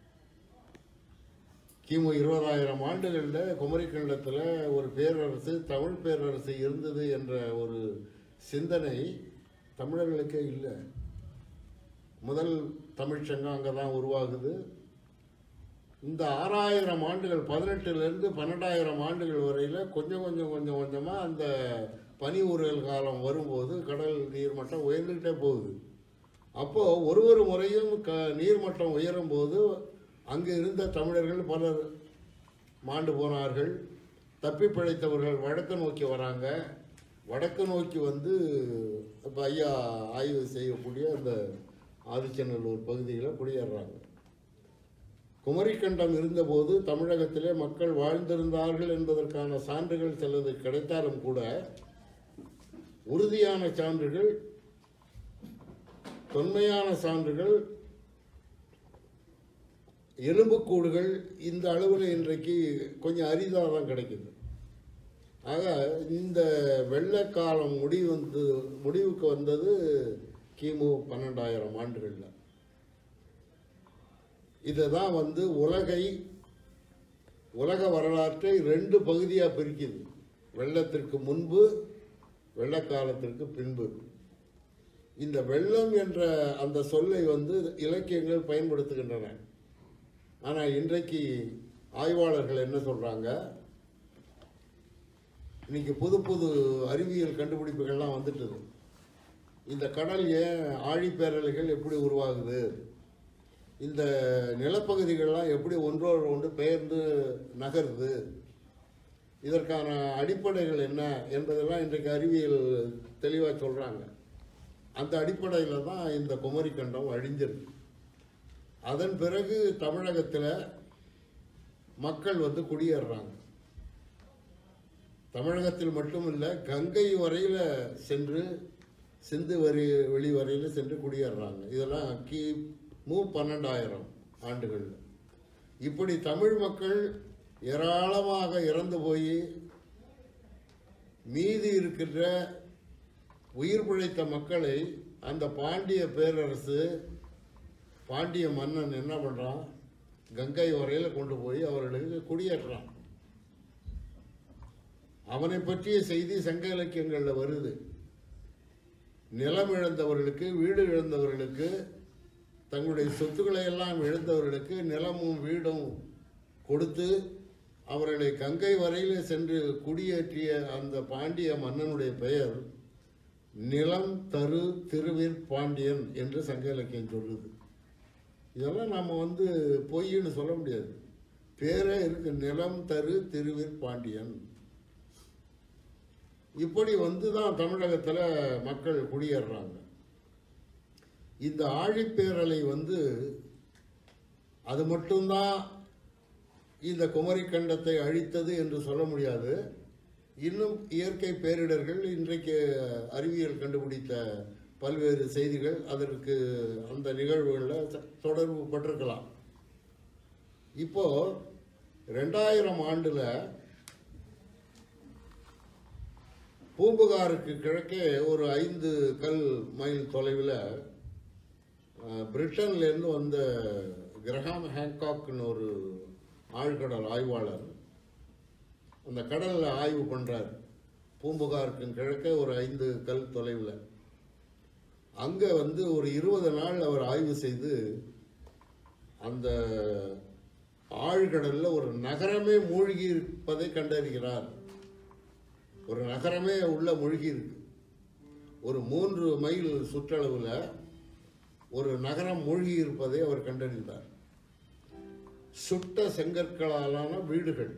கிமு இருபதாயிரம் ஆண்டுகளில் குமரிக்கண்டத்தில் ஒரு பேரரசு தமிழ் பேரரசு இருந்தது என்ற ஒரு சிந்தனை தமிழர்களுக்கே இல்லை முதல் தமிழ்ச்சங்கம் அங்கே தான் உருவாகுது இந்த ஆறாயிரம் ஆண்டுகள் பதினெட்டுலேருந்து பன்னெண்டாயிரம் ஆண்டுகள் வரையில் கொஞ்சம் கொஞ்சம் கொஞ்சம் கொஞ்சமாக அந்த பனி உருகல் காலம் வரும்போது கடல் நீர்மட்டம் உயர்ந்துக்கிட்டே போகுது அப்போது ஒரு ஒரு முறையும் க நீர்மட்டம் உயரும் போது அங்கு இருந்த தமிழர்கள் பலர் மாண்டு போனார்கள் தப்பி பிழைத்தவர்கள் வடக்கு நோக்கி வராங்க வடக்கு நோக்கி வந்து இப்போ ஐயா ஆய்வு செய்யக்கூடிய அந்த ஆதிச்சநல்லூர் பகுதியில் குடியேறுறாங்க குமரிக்கண்டம் இருந்தபோது தமிழகத்திலே மக்கள் வாழ்ந்திருந்தார்கள் என்பதற்கான சான்றுகள் சிலது கிடைத்தாலும் கூட உறுதியான சான்றுகள் தொன்மையான சான்றுகள் எலும்புக்கூடுகள் இந்த அளவில் இன்றைக்கு கொஞ்சம் அரிதாக தான் கிடைக்குது ஆக இந்த வெள்ளக்காலம் முடிவு வந்து முடிவுக்கு வந்தது கிமு பன்னெண்டாயிரம் ஆண்டுகளில் இதுதான் வந்து உலகை உலக வரலாற்றை ரெண்டு பகுதியாக பிரிக்குது வெள்ளத்திற்கு முன்பு வெள்ளக்காலத்திற்கு பின்பு இந்த வெள்ளம் என்ற அந்த சொல்லை வந்து இலக்கியங்கள் பயன்படுத்துகின்றன ஆனால் இன்றைக்கு ஆய்வாளர்கள் என்ன சொல்றாங்க இன்னைக்கு புது புது அறிவியல் கண்டுபிடிப்புகள்லாம் வந்துட்டுது இந்த கடல் ஏன் ஆழிப்பேரலைகள் எப்படி உருவாகுது இந்த நிலப்பகுதிகள்லாம் எப்படி ஒன்றோடு ஒன்று பெயர்ந்து நகருது இதற்கான அடிப்படைகள் என்ன என்பதெல்லாம் இன்றைக்கு அறிவியல் தெளிவாக சொல்கிறாங்க அந்த அடிப்படையில் தான் இந்த குமரி கண்டம் அழிஞ்சிருக்கு அதன் பிறகு தமிழகத்தில் மக்கள் வந்து குடியேறுறாங்க தமிழகத்தில் மட்டும் இல்லை கங்கை வரையில் சென்று சிந்து வரி வெளி வரையில் சென்று குடியேறுறாங்க இதெல்லாம் கி மு பன்னெண்டாயிரம் ஆண்டுகள் இப்படி தமிழ் மக்கள் ஏராளமாக இறந்து போய் மீதி இருக்கின்ற உயிர் பிழைத்த மக்களை அந்த பாண்டிய பேரரசு பாண்டிய மன்னன் என்ன பண்றான் கங்கை வரையில் கொண்டு போய் அவர்களுக்கு குடியேற்றான் அவனை பற்றிய செய்தி சங்க இலக்கியங்களில் வருது நிலம் இழந்தவர்களுக்கு வீடு இழந்தவர்களுக்கு தங்களுடைய சொத்துக்களை எல்லாம் இழந்தவர்களுக்கு நிலமும் வீடும் கொடுத்து அவர்களை கங்கை வரையில் சென்று குடியேற்றிய அந்த பாண்டிய மன்னனுடைய பெயர் நிலம் தரு திருவிற் பாண்டியன் என்று சங்க இலக்கியம் சொல்லுது இதெல்லாம் நம்ம வந்து பொய்ன்னு சொல்ல முடியாது பேரே இருக்கு நிலம் தரு திருவிற் பாண்டியன் இப்படி வந்து தான் தமிழகத்தில் மக்கள் குடியேறுறாங்க இந்த ஆழிப்பேரலை வந்து அது மட்டும்தான் இந்த குமரி கண்டத்தை அழித்தது என்று சொல்ல முடியாது இன்னும் இயற்கை பேரிடர்கள் இன்றைக்கு அறிவியல் கண்டுபிடித்த பல்வேறு செய்திகள் அதற்கு அந்த நிகழ்வுகளில் ச- தொடர்பு பட்டிருக்கலாம் இப்போ ரெண்டாயிரம் ஆண்டுல பூம்புகாருக்கு கிழக்கே ஒரு ஐந்து கல் மைல் தொலைவில் பிரிட்டன்லேருந்து வந்த கிரஹாம் ஹேங்காக்னு ஒரு ஆழ்கடல் ஆய்வாளர் அந்த கடலில் ஆய்வு பண்ணுறார் பூம்புகாருக்கு கிழக்கே ஒரு ஐந்து கல் தொலைவில் அங்கே வந்து ஒரு இருபது நாள் அவர் ஆய்வு செய்து அந்த ஆழ்கடல்ல ஒரு நகரமே மூழ்கி இருப்பதை கண்டறிகிறார் ஒரு நகரமே உள்ள மூழ்கி இருக்கு ஒரு மூன்று மைல் சுற்றளவுல ஒரு நகரம் மூழ்கி இருப்பதை அவர் கண்டறிந்தார் சுட்ட செங்கற்களாலான வீடுகள்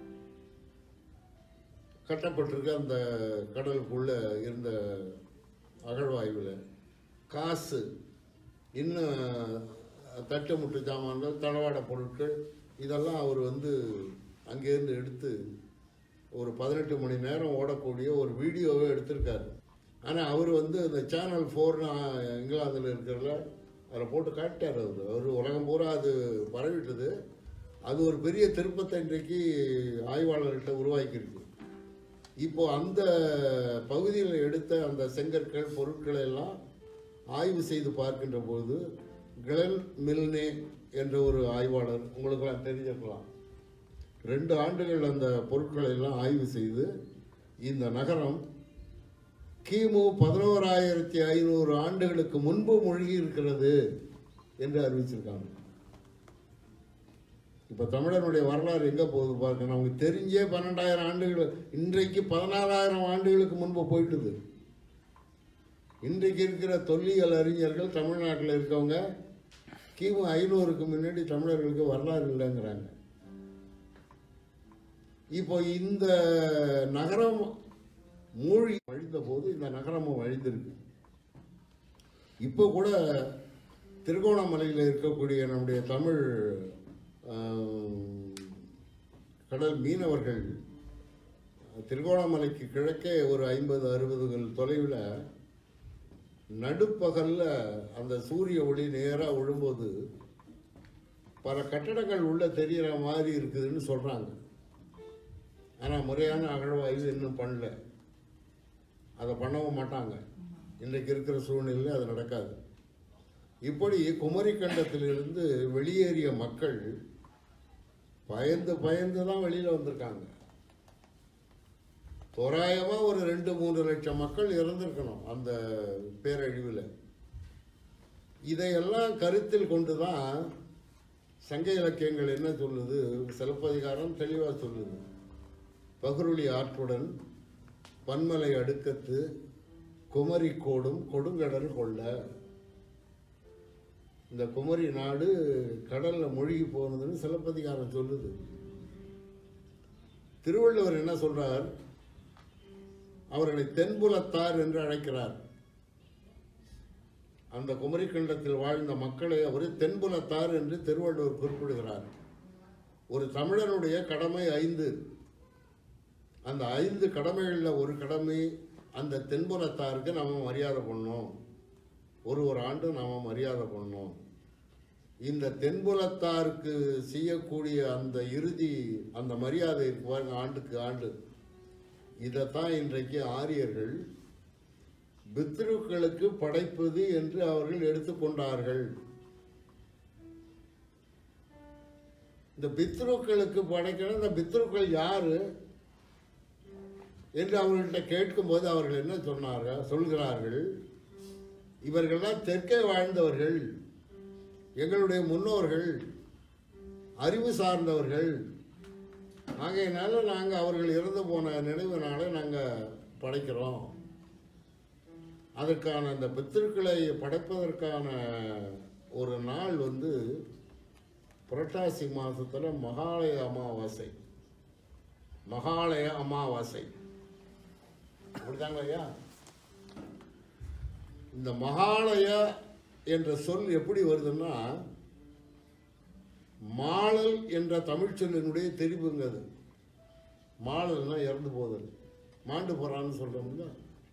கட்டப்பட்டிருக்கு அந்த கடலுக்குள்ள இருந்த அகழ்வாய்வில் காசு இன்னும் தட்டு முட்டு சாமான்கள் தளவாட பொருட்கள் இதெல்லாம் அவர் வந்து அங்கேருந்து எடுத்து ஒரு பதினெட்டு மணி நேரம் ஓடக்கூடிய ஒரு வீடியோவை எடுத்திருக்காரு ஆனால் அவர் வந்து இந்த சேனல் ஃபோர்னு இங்கிலாந்தில் இருக்கிறதுல அதில் போட்டு காட்டிட்டார் அவர் அவர் உலகம் பூரா அது பரவிட்டது அது ஒரு பெரிய திருப்பத்தை இன்றைக்கு ஆய்வாளர்கிட்ட உருவாக்கியிருக்கு இப்போ அந்த பகுதியில் எடுத்த அந்த செங்கற்கள் பொருட்களை எல்லாம் ஆய்வு செய்து பார்க்கின்ற போது கிளன் மில்னே என்ற ஒரு ஆய்வாளர் உங்களுக்கெல்லாம் தெரிஞ்சிருக்கலாம் ரெண்டு ஆண்டுகள் அந்த பொருட்களை எல்லாம் ஆய்வு செய்து இந்த நகரம் கிமு பதினோராயிரத்தி ஐநூறு ஆண்டுகளுக்கு முன்பு மூழ்கி இருக்கிறது என்று அறிவிச்சிருக்காங்க இப்ப தமிழனுடைய வரலாறு எங்க போகுது பாருங்க நமக்கு தெரிஞ்சே பன்னெண்டாயிரம் ஆண்டுகள் இன்றைக்கு பதினாலாயிரம் ஆண்டுகளுக்கு முன்பு போயிட்டுது இன்றைக்கு இருக்கிற தொல்லியல் அறிஞர்கள் தமிழ்நாட்டில் இருக்கவங்க கிமு ஐநூறுக்கு முன்னாடி தமிழர்களுக்கு வரலாறு இல்லைங்கிறாங்க இப்போ இந்த நகரம் மூழ்கி அழிந்த போது இந்த நகரமும் அழிந்திருக்கு இப்போ கூட திருகோணமலையில் இருக்கக்கூடிய நம்முடைய தமிழ் ஆம், கடல் மீனவர்கள் திருகோணமலைக்கு கிழக்கே ஒரு ஐம்பது அறுபதுகள் தொலைவில் நடுப்பகல்ல அந்த சூரிய ஒளி நேராக விழும்போது பல கட்டடங்கள் உள்ள தெரிகிற மாதிரி இருக்குதுன்னு சொல்கிறாங்க ஆனால் முறையான அகழ்வாய்வு இன்னும் பண்ணல அதை பண்ணவும் மாட்டாங்க இன்றைக்கு இருக்கிற சூழ்நிலையில் அது நடக்காது இப்படி குமரி கண்டத்திலிருந்து வெளியேறிய மக்கள் பயந்து பயந்து தான் வெளியில வந்திருக்காங்க தோராயமா ஒரு ரெண்டு மூன்று லட்சம் மக்கள் இறந்திருக்கணும் அந்த பேரழிவில் இதையெல்லாம் கருத்தில் கொண்டுதான் சங்க இலக்கியங்கள் என்ன சொல்லுது சிலப்பதிகாரம் தெளிவா சொல்லுது பகுருளி ஆற்றுடன் பன்மலை அடுக்கத்து குமரி கோடும் கொடுங்கடல் கொள்ள இந்த குமரி நாடு கடல்ல மூழ்கி போனதுன்னு சிலப்பதிகாரம் சொல்லுது திருவள்ளுவர் என்ன சொல்றார் அவர்களை தென்புலத்தார் என்று அழைக்கிறார் அந்த குமரி கண்டத்தில் வாழ்ந்த மக்களை அவர் தென்புலத்தார் என்று திருவள்ளுவர் குறிப்பிடுகிறார் ஒரு தமிழனுடைய கடமை ஐந்து அந்த ஐந்து கடமைகளில் ஒரு கடமை அந்த தென்புலத்தாருக்கு நாம மரியாதை பண்ணோம் ஒரு ஒரு ஆண்டு நாம மரியாதை பண்ணோம் இந்த தென்புலத்தாருக்கு செய்யக்கூடிய அந்த இறுதி அந்த மரியாதை இருக்கு பாருங்க ஆண்டுக்கு ஆண்டு இதைத்தான் இன்றைக்கு ஆரியர்கள் பித்ருக்களுக்கு படைப்பது என்று அவர்கள் எடுத்துக்கொண்டார்கள் இந்த பித்ருக்களுக்கு படைக்கணும் இந்த பித்ருக்கள் யாரு என்று அவர்கள்ட்ட கேட்கும்போது அவர்கள் என்ன சொன்னார்கள் சொல்கிறார்கள் இவர்கள்லாம் தெற்கே வாழ்ந்தவர்கள் எங்களுடைய முன்னோர்கள் அறிவு சார்ந்தவர்கள் ஆகையினால நாங்கள் அவர்கள் இறந்து போன நினைவு நாளை நாங்கள் படைக்கிறோம் அதற்கான அந்த பித்திருக்களை படைப்பதற்கான ஒரு நாள் வந்து புரட்டாசி மாதத்துல மகாலய அமாவாசை மகாலய அமாவாசை அப்படிதாங்க ஐயா இந்த மகாலய என்ற சொல் எப்படி வருதுன்னா மாளல் என்ற தமிழ் சொல்லினுடைய தெரிவுங்க அது மாளல்னா இறந்து போகுது மாண்டு போறான்னு சொல்றோம்ல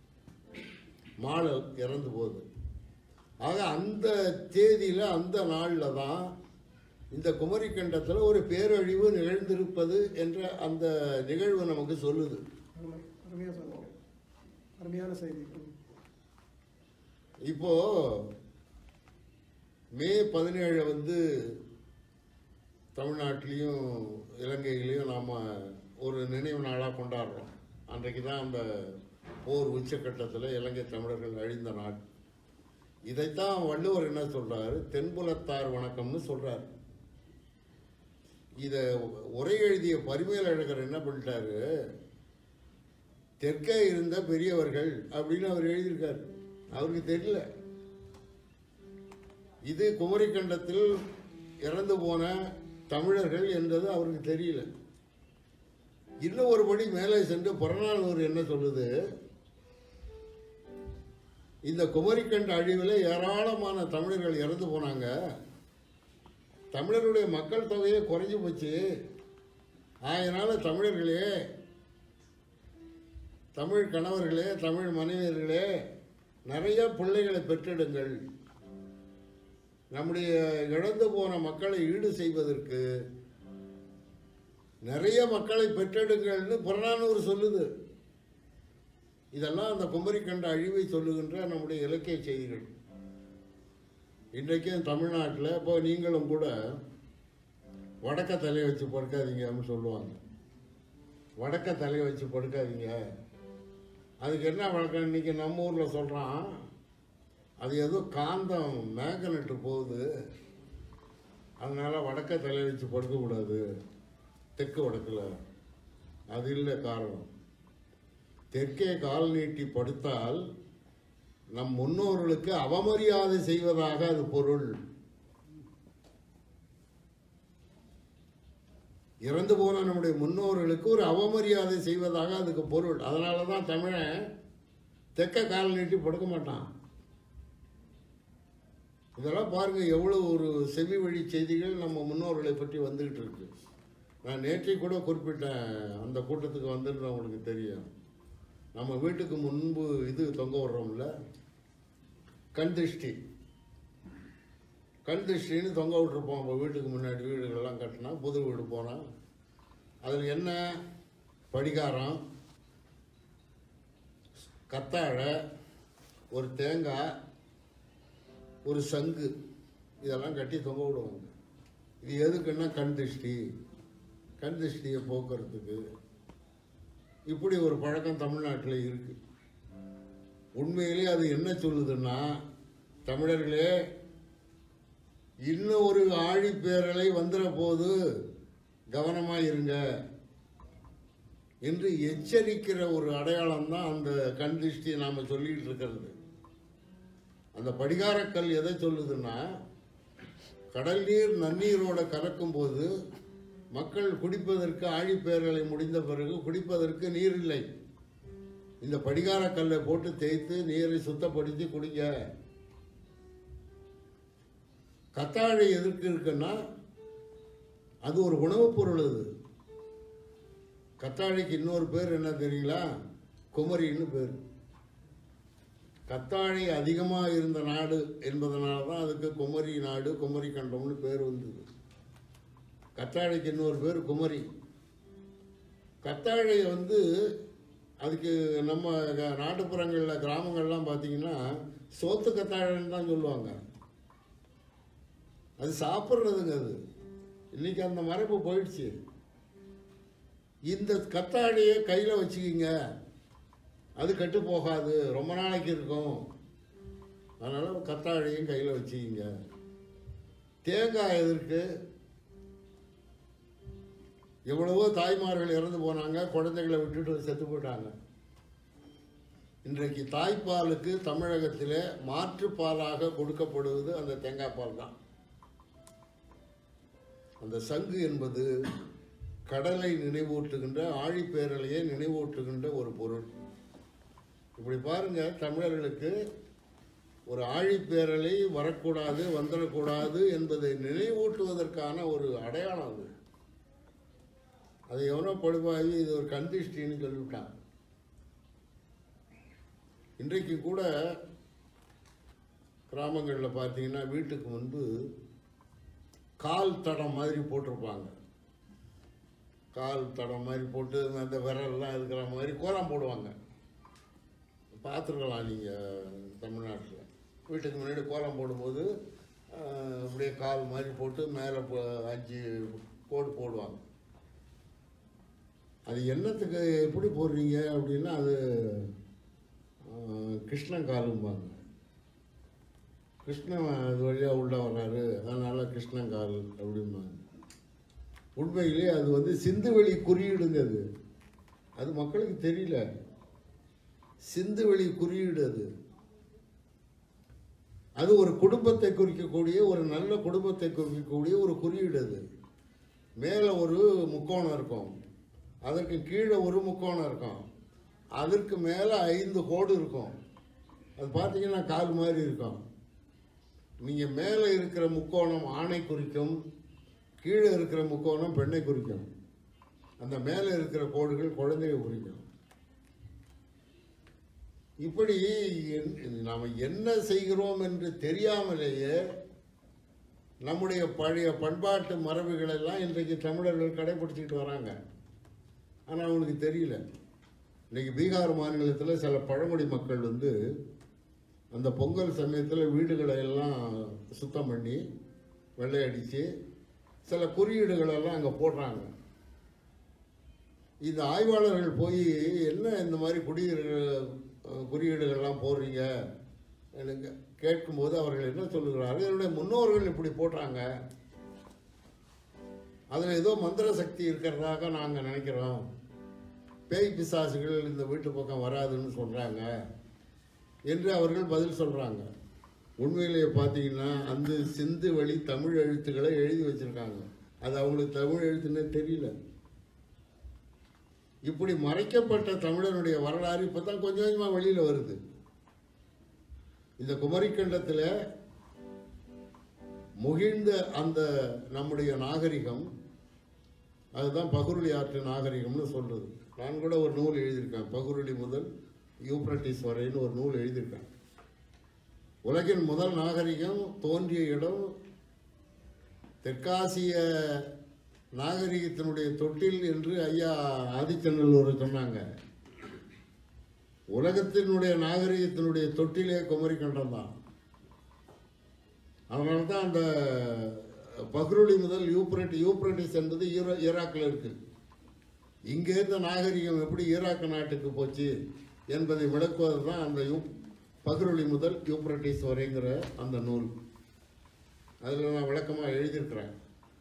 மாளல் இறந்து போகுது ஆக அந்த தேதியில அந்த நாள்ல தான் இந்த குமரி கண்டத்தில் ஒரு பேரழிவு நிகழ்ந்திருப்பது என்ற அந்த நிகழ்வு நமக்கு சொல்லுது அருமை அருமையாக சொன்னீங்க அருமையான செய்தி ம். இப்போ மே பதினேழு வந்து தமிழ்நாட்டிலையும் இலங்கையிலையும் நாம் ஒரு நினைவு நாளாக கொண்டாடுறோம் அன்றைக்கு தான் அந்த போர் உச்சக்கட்டத்தில் இலங்கை தமிழர்கள் அழிந்த நாள் இதைத்தான் வள்ளுவர் என்ன சொல்றாரு தென்புலத்தார் வணக்கம்னு சொல்றாரு இத உரை எழுதிய பரிமேலழகர் என்ன பண்ணிட்டாரு தெற்கே இருந்த பெரியவர்கள் அப்படின்னு அவர் எழுதியிருக்காரு அவருக்கு தெரியல இது குமரிக்கண்டத்தில் இறந்து போன தமிழர்கள் என்றது அவருக்கு தெரியல இன்னும் ஒரு படி மேலே சென்று புறநானூறு என்ன சொல்லுது இந்த குமரிக்கண்ட அழிவில் ஏராளமான தமிழர்கள் இறந்து போனாங்க தமிழருடைய மக்கள் தொகையே குறைஞ்சு போச்சு அதனால தமிழர்களே தமிழ் கணவர்களே தமிழ் மனைவியர்களே நிறைய பிள்ளைகளை பெற்றெடுங்கள் நம்முடைய இழந்து போன மக்களை ஈடு செய்வதற்கு நிறைய மக்களை பெற்றெடுங்கள்னு புறநானூறு சொல்லுது இதெல்லாம் அந்த குமரி கண்ட அழிவை சொல்லுகின்ற நம்முடைய இலக்கிய செய்திகள் இன்றைக்கும் தமிழ்நாட்டில் இப்போ நீங்களும் கூட வடக்க தலையை வச்சு படுக்காதீங்கன்னு சொல்லுவாங்க வடக்க தலையை வச்சு படுக்காதீங்க அதுக்கு என்ன வழக்கம் இன்னைக்கு நம்ம ஊரில் சொல்கிறான் அது ஏதோ காந்தம் மேக்னெட்டு போகுது அதனால வடக்க தலையை வச்சு படுக்கக்கூடாது தெற்கு வடக்கில் அது இல்லை காரணம் தெற்கே கால் நீட்டி படுத்தால் நம் முன்னோர்களுக்கு அவமரியாதை செய்வதாக அது பொருள் இறந்து போன நம்முடைய முன்னோர்களுக்கு ஒரு அவமரியாதை செய்வதாக அதுக்கு பொருள் அதனால தான் தமிழன் தெற்க கால் நீட்டி படுக்க மாட்டான் இதெல்லாம் பாருங்க எவ்வளவு ஒரு செவி வழி செய்திகள் நம்ம முன்னோர்களை பற்றி வந்துகிட்டு இருக்கு நான் நேற்றை கூட குறிப்பிட்டேன் அந்த கூட்டத்துக்கு வந்துருந்தவங்களுக்கு தெரியும் நம்ம வீட்டுக்கு முன்பு இது தொங்க விடுறோம்ல கண் திருஷ்டி கண் திருஷ்டின்னு தொங்க விட்டுருப்போம் நம்ம வீட்டுக்கு முன்னாடி வீடுகள்லாம் கட்டினா புது வீடு போனால் அதில் என்ன படிகாரம் கத்தாழை ஒரு தேங்காய் ஒரு சங்கு இதெல்லாம் கட்டி தொங்க விடுவாங்க இது எதுக்குன்னா கண் திருஷ்டி கண் திருஷ்டியை போக்குறதுக்கு இப்படி ஒரு பழக்கம் தமிழ்நாட்டில் இருக்கு உண்மையிலே அது என்ன சொல்லுதுன்னா தமிழர்களே இன்னும் ஒரு ஆழிப்பேரலை வந்துற போது கவனமா இருங்க என்று எச்சரிக்கிற ஒரு அடையாளம் தான் அந்த கண் திருஷ்டி நாம சொல்லிட்டு இருக்கிறது அந்த படிகாரக்கல் எதை சொல்லுதுன்னா கடல் நீர் நன்னீரோட கலக்கும் போது மக்கள் குடிப்பதற்கு ஆழிப்பேரலை முடிந்த பிறகு குடிப்பதற்கு நீர் இல்லை இந்த படிகாரக்கல்லை போட்டு தேய்த்து நீரை சுத்தப்படுத்தி குடிங்க கத்தாழை எதற்கு இருக்குன்னா அது ஒரு உணவுப் பொருள் அது கத்தாழைக்கு இன்னொரு பேர் என்ன தெரியுங்களா குமரின்னு பேர் கத்தாழை அதிகமாக இருந்த நாடு என்பதனால தான் அதுக்கு குமரி நாடு குமரி கண்டம்னு பேர் வந்தது கத்தாழைக்கு இன்னொரு பேர் குமரி கத்தாழை வந்து அதுக்கு நம்ம க- நாட்டுப்புறங்களில் கிராமங்கள்லாம் பார்த்தீங்கன்னா சோத்து கத்தாழைன்னு தான் சொல்லுவாங்க அது சாப்பிட்றதுங்க அது இன்னைக்கு அந்த மரபு போயிடுச்சு இந்த கத்தாழையை கையில் வச்சுக்கிங்க அது கெட்டு போகாது ரொம்ப நாளைக்கு இருக்கும் அதனால கத்தாழையும் கையில் வச்சுக்கிங்க தேங்காய் எதற்கு எவ்வளவோ தாய்மார்கள் இறந்து போனாங்க குழந்தைகளை விட்டுட்டு செத்து போயிட்டாங்க இன்றைக்கு தாய்ப்பாலுக்கு தமிழகத்திலே மாற்றுப்பாலாக கொடுக்கப்படுவது அந்த தேங்காய் பால் தான் அந்த சங்கு என்பது கடலை நினைவூட்டுகின்ற ஆழிப்பேரலையை நினைவூட்டுகின்ற ஒரு பொருள் இப்படி பாருங்க தமிழர்களுக்கு ஒரு ஆழிப்பேரலை வரக்கூடாது வந்துடக்கூடாது என்பதை நினைவூட்டுவதற்கான ஒரு அடையாளம் அது அதை எவனோ படுபாவி இது ஒரு கந்திஷ்டின்னு சொல்லிவிட்டான் இன்றைக்கு கூட கிராமங்களில் பார்த்தீங்கன்னா வீட்டுக்கு முன்பு கால் தடம் மாதிரி போட்டிருப்பாங்க கால் தடம் மாதிரி போட்டு அந்த விரல்லாம் இருக்கிற மாதிரி கோலம் போடுவாங்க பார்த்துருக்கலாம் நீங்கள் தமிழ்நாட்டில் வீட்டுக்கு முன்னாடி கோலம் போடும்போது ஆஹ், அப்படியே கால் மாதிரி போட்டு மேலே அஞ்சு கோடு போடுவாங்க அது என்னத்துக்கு எப்படி போடுறீங்க அப்படின்னா அது ஆஹ், கிருஷ்ணன் காலும்பாங்க கிருஷ்ணன் அது வழியாக உள்ள வர்றாரு அதனால கிருஷ்ணன் கால் அப்படிம்பாங்க உண்மையிலே அது வந்து சிந்துவெளி குறியீடுங்க அது அது மக்களுக்கு தெரியல சிந்துவெளி குறியீடு அது அது ஒரு குடும்பத்தை குறிக்கக்கூடிய ஒரு நல்ல குடும்பத்தை குறிக்கக்கூடிய ஒரு குறியீடு அது மேலே ஒரு முக்கோணம் இருக்கும் அதற்கு கீழே ஒரு முக்கோணம் இருக்கும் அதற்கு மேலே ஐந்து கோடு இருக்கும் அது பார்த்தீங்கன்னா கால் மாதிரி இருக்கும் நீங்கள் மேலே இருக்கிற முக்கோணம் ஆணை குறிக்கும் கீழே இருக்கிற முக்கோணம் பெண்ணை குறிக்கும் அந்த மேலே இருக்கிற கோடுகள் குழந்தையை குறிக்கும் இப்படி என்- நாம் என்ன செய்கிறோம் என்று தெரியாமலேயே நம்முடைய பழைய பண்பாட்டு மரபுகள் எல்லாம் இன்றைக்கு தமிழர்கள் கடைபிடிச்சிட்டு வராங்க ஆனால் அவங்களுக்கு தெரியல இன்னைக்கு பீகார் மாநிலத்தில் சில பழங்குடி மக்கள் வந்து அந்த பொங்கல் சமயத்தில் வீடுகளை எல்லாம் சுத்தம் பண்ணி வெள்ளையடித்து சில குறியீடுகளெல்லாம் அங்கே போடுறாங்க இந்த ஆய்வாளர்கள் போய் என்ன இந்த மாதிரி குடியீடு அஹ், குறியீடுகள்லாம் போடுறீங்க எனக்கு கேட்கும்போது அவர்கள் என்ன சொல்லுகிறார்கள் என்னுடைய முன்னோர்கள் இப்படி போட்டாங்க அதில் ஏதோ மந்திர சக்தி இருக்கிறதாக நாங்கள் நினைக்கிறோம் பேய் பிசாசுகள் இந்த வீட்டு பக்கம் வராதுன்னு சொல்கிறாங்க என்று அவர்கள் பதில் சொல்கிறாங்க உண்மையிலேயே பார்த்தீங்கன்னா அந்த சிந்து வழி தமிழ் எழுத்துக்களை எழுதி வச்சிருக்காங்க அது அவங்களுக்கு தமிழ் எழுத்துன்னே தெரியல இப்படி மறைக்கப்பட்ட தமிழனுடைய வரலாறு இப்போ தான் கொஞ்சம் கொஞ்சமாக வெளியில் வருது இந்த குமரிக்கண்டத்தில் முகிழ்ந்த அந்த நம்முடைய நாகரிகம் அதுதான் பகுருளி ஆற்று நாகரிகம்னு சொல்றது நான் கூட ஒரு நூல் எழுதியிருக்கேன் பகுருளி முதல் யூப்ரட்டிஸ் வரைன்னு ஒரு நூல் எழுதியிருக்கேன் உலகின் முதல் நாகரிகம் தோன்றிய இடம் தெற்காசிய நாகரிகத்தினுடைய தொட்டில் என்று ஐயா ஆதிச்சநல்லூர் சொன்னாங்க உலகத்தினுடைய நாகரிகத்தினுடைய தொட்டிலே குமரி கண்டம் தான் அதனால தான் அந்த பஹ்ருலி முதல் யூப்ரட் யூப்ரட்டிஸ் என்பது ஈரா ஈராக்கில் இருக்கு இங்கே இருந்த நாகரிகம் எப்படி ஈராக் நாட்டுக்கு போச்சு என்பதை விளக்குவது தான் அந்த யூ பஹ்ருலி முதல் யூப்ரட்டிஸ் வரைங்கிற அந்த நூல் அதில் நான் விளக்கமாக எழுதியிருக்கிறேன்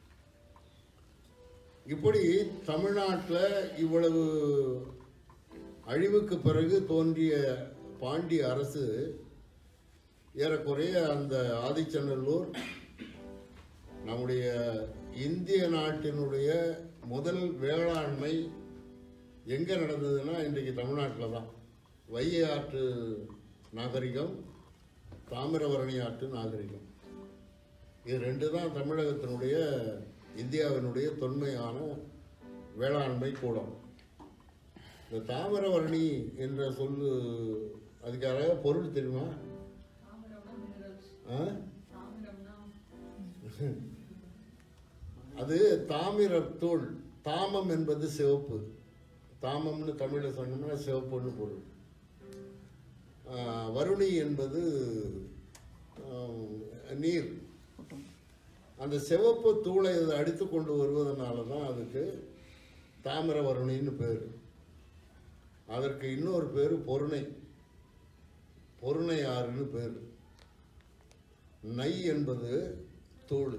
இப்படி தமிழ்நாட்டில் இவ்வளவு அழிவுக்கு பிறகு தோன்றிய பாண்டிய அரசு ஏறக்குறைய அந்த ஆதிச்சநல்லூர் நம்முடைய இந்திய நாட்டினுடைய முதல் வேளாண்மை எங்கே நடந்ததுன்னா இன்றைக்கு தமிழ்நாட்டில் தான் வைகை ஆற்று நாகரிகம் தாமிரபரணி ஆற்று நாகரிகம் இது ரெண்டு தான் தமிழகத்தினுடைய இந்தியாவினுடைய தொன்மையான வேளாண்மை கூடம் இந்த தாமிரவரணி என்ற சொல்லு அதுக்கு யாராவது பொருள் தெரியுமா ஆ? அது தாமிரத்தூள் தாமம் என்பது சிவப்பு தாமம்னு தமிழில் சொன்னோம்னா சிவப்புன்னு பொருள் ஆ, வருணி என்பது ஆம், நீர் அந்த சிவப்பு தூளை அதை அடித்து கொண்டு வருவதனால தான் அதுக்கு தாமிரவருணின்னு பேர் அதற்கு இன்னொரு பேர் பொருணை பொருணை ஆறுன்னு பேர் நை என்பது தூள்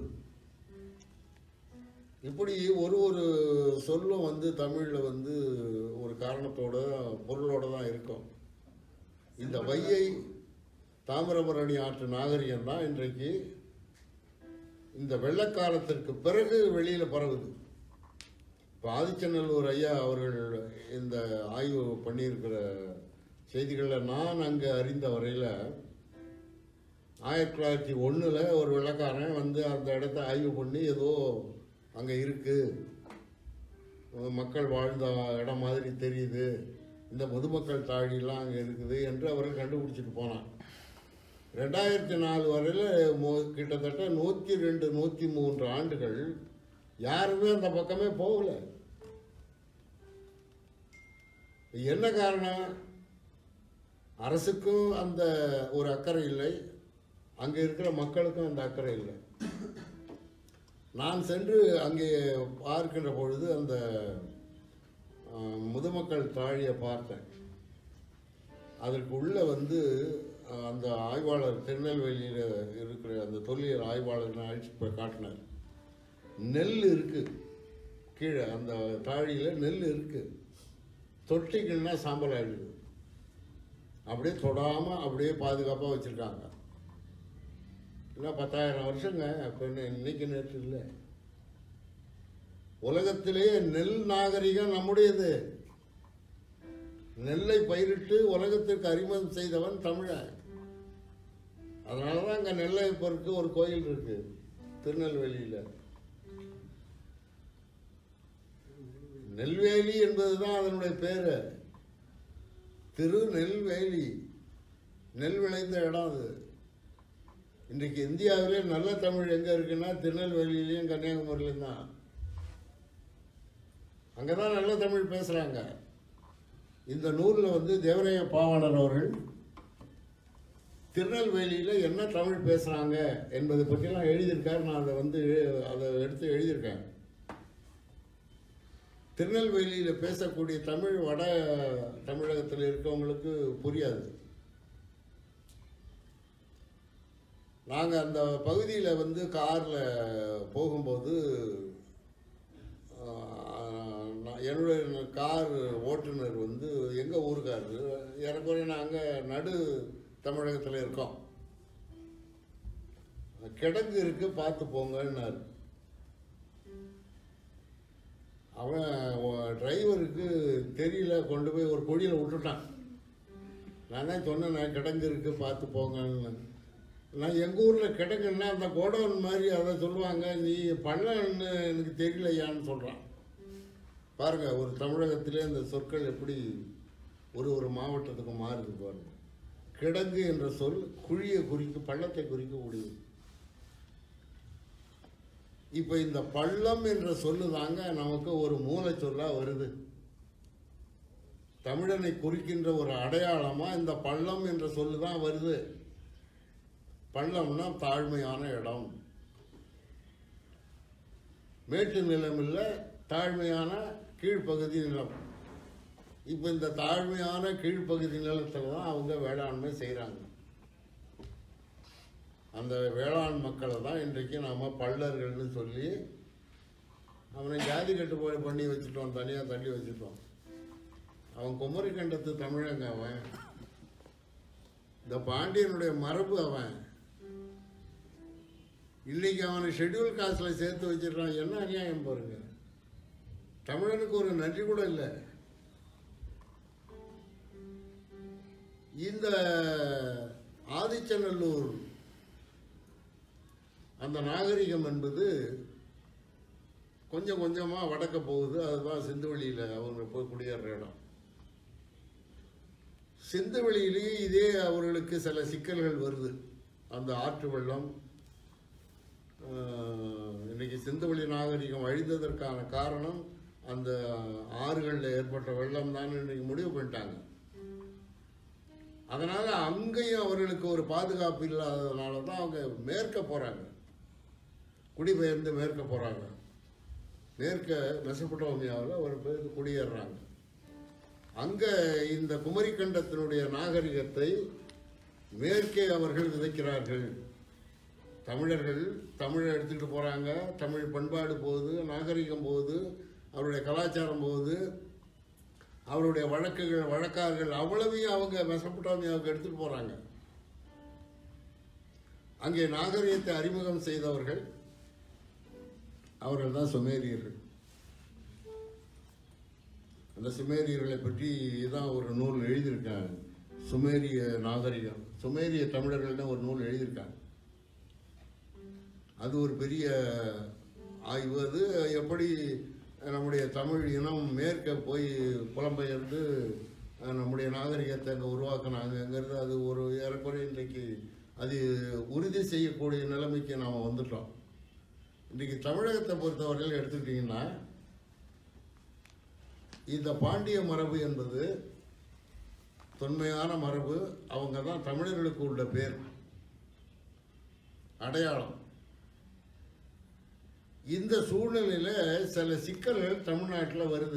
இப்படி ஒரு ஒரு சொல்லும் வந்து தமிழில் வந்து ஒரு காரணத்தோட பொருளோட தான் இருக்கும் இந்த வையை தாமிரபரணி ஆற்று நாகரிகம் தான் இன்றைக்கு இந்த வெள்ளக்காலத்திற்கு பிறகு வெளியில் பரவுது இப்போ ஆதிச்சநல்லூர் ஐயா அவர்கள் இந்த ஆய்வு பண்ணியிருக்கிற செய்திகளில் நான் அங்கே அறிந்த வரையில் ஆயிரத்தி தொள்ளாயிரத்தி ஒன்றில் ஒரு வெள்ளக்காரன் வந்து அந்த இடத்த ஆய்வு பண்ணி ஏதோ அங்கே இருக்குது மக்கள் வாழ்ந்த இடம் மாதிரி தெரியுது இந்த பொதுமக்கள் தாழிலாம் அங்கே இருக்குது என்று அவர்கள் கண்டுபிடிச்சிட்டு போனான் ரெண்டாயிரத்தி நாலு வரையில் மோ கிட்டத்தட்ட நூற்றி ரெண்டு நூற்றி மூன்று ஆண்டுகள் யாருமே அந்த பக்கமே போகல என்ன காரணம் அரசுக்கும் அந்த ஒரு அக்கறை இல்லை அங்கே இருக்கிற மக்களுக்கும் அந்த அக்கறை இல்லை நான் சென்று அங்கே பார்க்கின்ற பொழுது அந்த ஆஹ், முதுமக்கள் தாழியை பார்த்தேன் அதற்கு உள்ள வந்து அஹ், அந்த ஆய்வாளர் திருநெல்வேலியில் இருக்கிற அந்த தொல்லியல் ஆய்வாளர் நான் அழைச்சிட்டு போய் காட்டினார் நெல் இருக்கு கீழே அந்த தாழியில் நெல் இருக்கு தொட்டிக்கணும்னா சாம்பல் ஆயிடுது அப்படியே தொடாமல் அப்படியே பாதுகாப்பாக வச்சுருக்காங்க இன்னும் பத்தாயிரம் வருஷங்க அப்போ என்ன இன்னைக்கு நேற்று இல்லை உலகத்திலேயே நெல் நாகரிகம் நம்முடையது நெல்லை பயிரிட்டு உலகத்திற்கு அறிமுகம் செய்தவன் தமிழன் அதனால தான் அங்கே நெல்லை பொறுத்து ஒரு கோயில் இருக்கு திருநெல்வேலியில் நெல்வேலி என்பதுதான் அதனுடைய பேரு திருநெல்வேலி நெல் விளைந்த இடம் அது இன்றைக்கு இந்தியாவிலே நல்ல தமிழ் எங்க இருக்குன்னா திருநெல்வேலியிலையும் கன்னியாகுமரியிலையும் தான் அங்கதான் நல்ல தமிழ் பேசுறாங்க இந்த நூலில் வந்து தேவரைய பாவாணர் அவர்கள் திருநெல்வேலியில் என்ன தமிழ் பேசுகிறாங்க என்பதை பற்றிலாம் எழுதியிருக்காரு நான் அதை வந்து எழு- அதை எடுத்து எழுதியிருக்கேன் திருநெல்வேலியில் பேசக்கூடிய தமிழ் வட தமிழகத்தில் இருக்கவங்களுக்கு புரியாது நாங்கள் அந்த பகுதியில் வந்து காரில் போகும்போது ஆஹ், நான் என்னுடைய கார் ஓட்டுநர் வந்து எங்கள் ஊருக்காரரு ஏறக்குறைய நாங்கள் நடு தமிழகத்தில் இருக்கோம் கிடங்கு இருக்கு பார்த்து போங்கன்னாரு அவன் டிரைவருக்கு தெரியல கொண்டு போய் ஒரு கொடியில் விட்டுட்டான் நான் தான் சொன்னேன் நான் கிடங்கு இருக்கு பார்த்து போங்கன்னு நான் எங்கள் ஊரில் கிடங்குன்னா அந்த கோடவுன் மாதிரி அதை சொல்லுவாங்க நீ பண்ணன்னு எனக்கு தெரியலையான்னு சொல்கிறான் பாருங்க ஒரு தமிழகத்திலே இந்த சொற்கள் எப்படி ஒரு ஒரு மாவட்டத்துக்கும் மாறுது பாருங்க கிடங்கு என்ற சொல் குழியை குறிக்கும் பள்ளத்தை குறிக்கக்கூடியது இப்போ இந்த பள்ளம் என்ற சொல்லு தாங்க நமக்கு ஒரு மூல சொல்லா வருது தமிழனை குறிக்கின்ற ஒரு அடையாளமா இந்த பள்ளம் என்ற சொல்லு தான் வருது பள்ளம்னா தாழ்மையான இடம் மேட்டு நிலம் இல்லை தாழ்மையான கீழ்ப்பகுதி நிலம் இப்போ இந்த தாழ்மையான கீழ்ப்பகுதி நிலத்தில் தான் அவங்க வேளாண்மை செய்கிறாங்க அந்த வேளாண் மக்களை தான் இன்றைக்கு நாம் பள்ளர்கள்னு சொல்லி அவனை ஜாதி கட்டுப்பாடு பண்ணி வச்சுட்டோம் தனியாக தள்ளி வச்சுட்டோம் அவன் குமரி கண்டத்து தமிழங்க அவன் இந்த பாண்டியனுடைய மரபு அவன் இன்னைக்கு அவனை ஷெட்யூல் காஸ்டில் சேர்த்து வச்சிருக்கான் என்ன அநியாயம் பாருங்க தமிழனுக்கு ஒரு நன்றி கூட இல்லை இந்த ஆதிச்சநல்லூர் அந்த நாகரிகம் என்பது கொஞ்சம் கொஞ்சமாக வடக்க போகுது அதுதான் சிந்துவெளியில் அவங்க போய் குடியேற இடம் சிந்துவெளியிலேயே இதே அவர்களுக்கு சில சிக்கல்கள் வருது அந்த ஆற்று வெள்ளம் ஆஹ், இன்னைக்கு சிந்துவெளி நாகரிகம் அழிந்ததற்கான காரணம் அந்த ஆறுகளில் ஏற்பட்ட வெள்ளம் தான் இன்னைக்கு முடிவு பண்ணிட்டாங்க அதனால அங்கேயும் அவர்களுக்கு ஒரு பாதுகாப்பு இல்லாததுனால தான் அவங்க மேற்க போறாங்க குடிபெயர்ந்து மேற்க போறாங்க மேற்க மெசபடோமியாவில் ஒரு பேர் குடியேறுறாங்க அங்க இந்த குமரிக்கண்டத்தினுடைய நாகரிகத்தை மேற்கே அவர்கள் விதைக்கிறார்கள் தமிழர்கள் தமிழை எடுத்துக்கிட்டு போறாங்க தமிழ் பண்பாடு போகுது நாகரிகம் போகுது அவருடைய கலாச்சாரம் போகுது அவருடைய வழக்குகள் வழக்காறுகள் அவ்வளவையும் அவங்க மெசபடோமியாவுக்கு எடுத்துட்டு போறாங்க அங்கே நாகரிகத்தை அறிமுகம் செய்தவர்கள் அவர்கள் தான் சுமேரியர்கள் அந்த சுமேரியர்களை பற்றி தான் ஒரு நூல் எழுதியிருக்காங்க சுமேரிய நாகரிகம் சுமேரிய தமிழர்கள்னு ஒரு நூல் எழுதியிருக்காங்க அது ஒரு பெரிய ஆய்வு அது எப்படி நம்முடைய தமிழ் இனம் மேற்க போய் புலம்பெயர்ந்து அஹ், நம்முடைய நாகரிகத்தை அங்கே உருவாக்குனாங்கங்கிறது அது ஒரு ஏறக்குறைய இன்றைக்கு அது உறுதி செய்யக்கூடிய நிலைமைக்கு நாம் வந்துட்டோம் இன்றைக்கி தமிழகத்தை பொறுத்தவரையில் எடுத்துக்கிட்டிங்கன்னா இந்த பாண்டிய மரபு என்பது தொன்மையான மரபு அவங்க தான் தமிழர்களுக்கு உள்ள பேர் அடையாளம் இந்த சூழ்நிலையில சில சிக்கல்கள் தமிழ்நாட்டில் வருது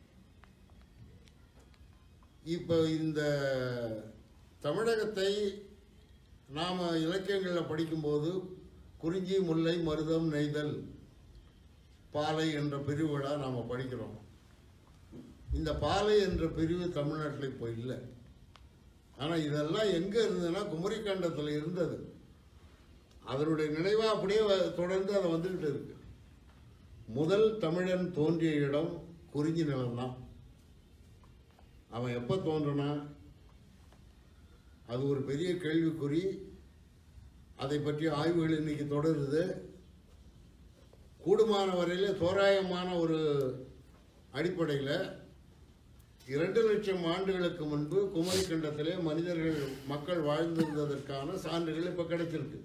இப்போ இந்த தமிழகத்தை நாம் இலக்கியங்களில் படிக்கும்போது குறிஞ்சி முல்லை மருதம் நெய்தல் பாலை என்ற பிரிவுகளா நாம் படிக்கிறோம் இந்த பாலை என்ற பிரிவு தமிழ்நாட்டில் இப்போ இல்லை ஆனால் இதெல்லாம் எங்கே இருந்ததுன்னா குமரிக்கண்டத்தில் இருந்தது அதனுடைய நினைவாக அப்படியே வ- தொடர்ந்து அதை வந்துக்கிட்டு இருக்கு முதல் தமிழன் தோன்றிய இடம் குறிஞ்சி நிலம்தான் அவன் எப்போ தோன்றினா அது ஒரு பெரிய கேள்விக்குறி அதை பற்றிய ஆய்வுகள் இன்னைக்கு தொடருது கூடுமான வரையில் தோராயமான ஒரு அடிப்படையில் இரண்டு லட்சம் ஆண்டுகளுக்கு முன்பு குமரிக்கண்டத்திலே மனிதர்கள் மக்கள் வாழ்ந்திருந்ததற்கான சான்றுகள் இப்போ கிடைச்சிருக்கு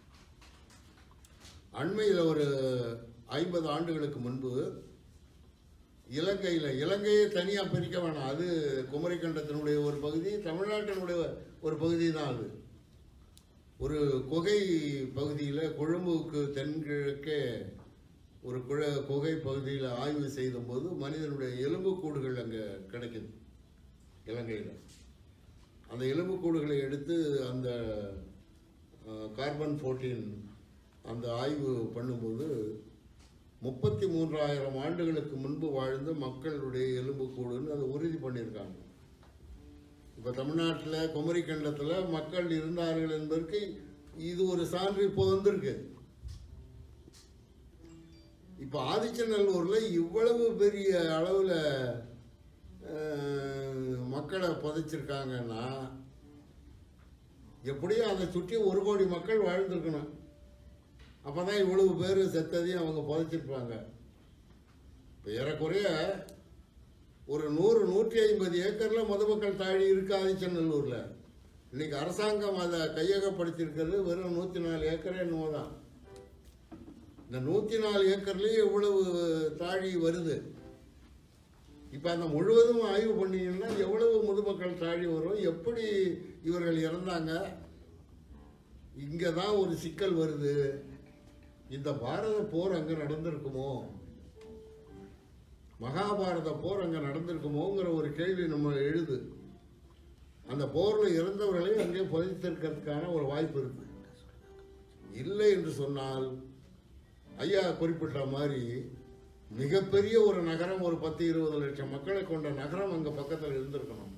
அண்மையில் ஒரு ஐம்பது ஆண்டுகளுக்கு முன்பு இலங்கையில் இலங்கையை தனியாக பிரிக்க வேணாம் அது குமரிக்கண்டத்தினுடைய ஒரு பகுதி தமிழ்நாட்டினுடைய ஒரு பகுதி தான் அது ஒரு குகை பகுதியில் கொழும்புக்கு தென்கிழக்கே ஒரு குழ குகை பகுதியில் ஆய்வு செய்தபோது மனிதனுடைய எலும்புக்கூடுகள் அங்கே கிடைக்குது இலங்கையில் அந்த எலும்புக்கூடுகளை எடுத்து அந்த கார்பன் ஃபோர்டீன் அந்த ஆய்வு பண்ணும்போது முப்பத்தி மூன்றாயிரம் ஆண்டுகளுக்கு முன்பு வாழ்ந்த மக்களுடைய எலும்புக்கூடுன்னு அதை உறுதி பண்ணியிருக்காங்க இப்போ தமிழ்நாட்டில் குமரிக்கண்டத்தில் மக்கள் இருந்தார்கள் என்பதற்கு இது ஒரு சான்று இப்போ வந்திருக்கு இப்போ ஆதிச்சநல்லூரில் இவ்வளவு பெரிய அளவில் மக்களை புதைச்சிருக்காங்கன்னா எப்படியும் அதை சுற்றி ஒரு கோடி மக்கள் வாழ்ந்திருக்கணும் அப்போ தான் இவ்வளவு பேர் செத்ததையும் அவங்க புதைச்சிருப்பாங்க இப்போ ஏறக்குறைய ஒரு நூறு நூற்றி ஐம்பது ஏக்கரில் மதுமக்கள் தாழி இருக்கு ஆதிச்சநல்லூரில் இன்னைக்கு அரசாங்கம் அதை கையகப்படுத்தியிருக்கிறது வெறும் நூற்றி நாலு ஏக்கரே என்னவோ தான் இந்த நூற்றி நாலு ஏக்கர்லேயே இவ்வளவு தாழி வருது இப்போ அந்த முழுவதும் ஆய்வு பண்ணீங்கன்னா எவ்வளவு முதுமக்கள் தாழி வரும் எப்படி இவர்கள் இறந்தாங்க இங்கே தான் ஒரு சிக்கல் வருது இந்த பாரத போர் அங்கே நடந்திருக்குமோ மகாபாரத போர் அங்கே நடந்திருக்குமோங்கிற ஒரு கேள்வி நம்ம எழுது அந்த போரில் இறந்தவர்களை அங்கே புதைத்திருக்கிறதுக்கான ஒரு வாய்ப்பு இருக்கு இல்லை என்று சொன்னால் ஐயா குறிப்பிட்ட மாதிரி மிகப்பெரிய ஒரு நகரம் ஒரு பத்து இருபது லட்சம் மக்களை கொண்ட நகரம் அங்க பக்கத்தில் இருந்திருக்கணும்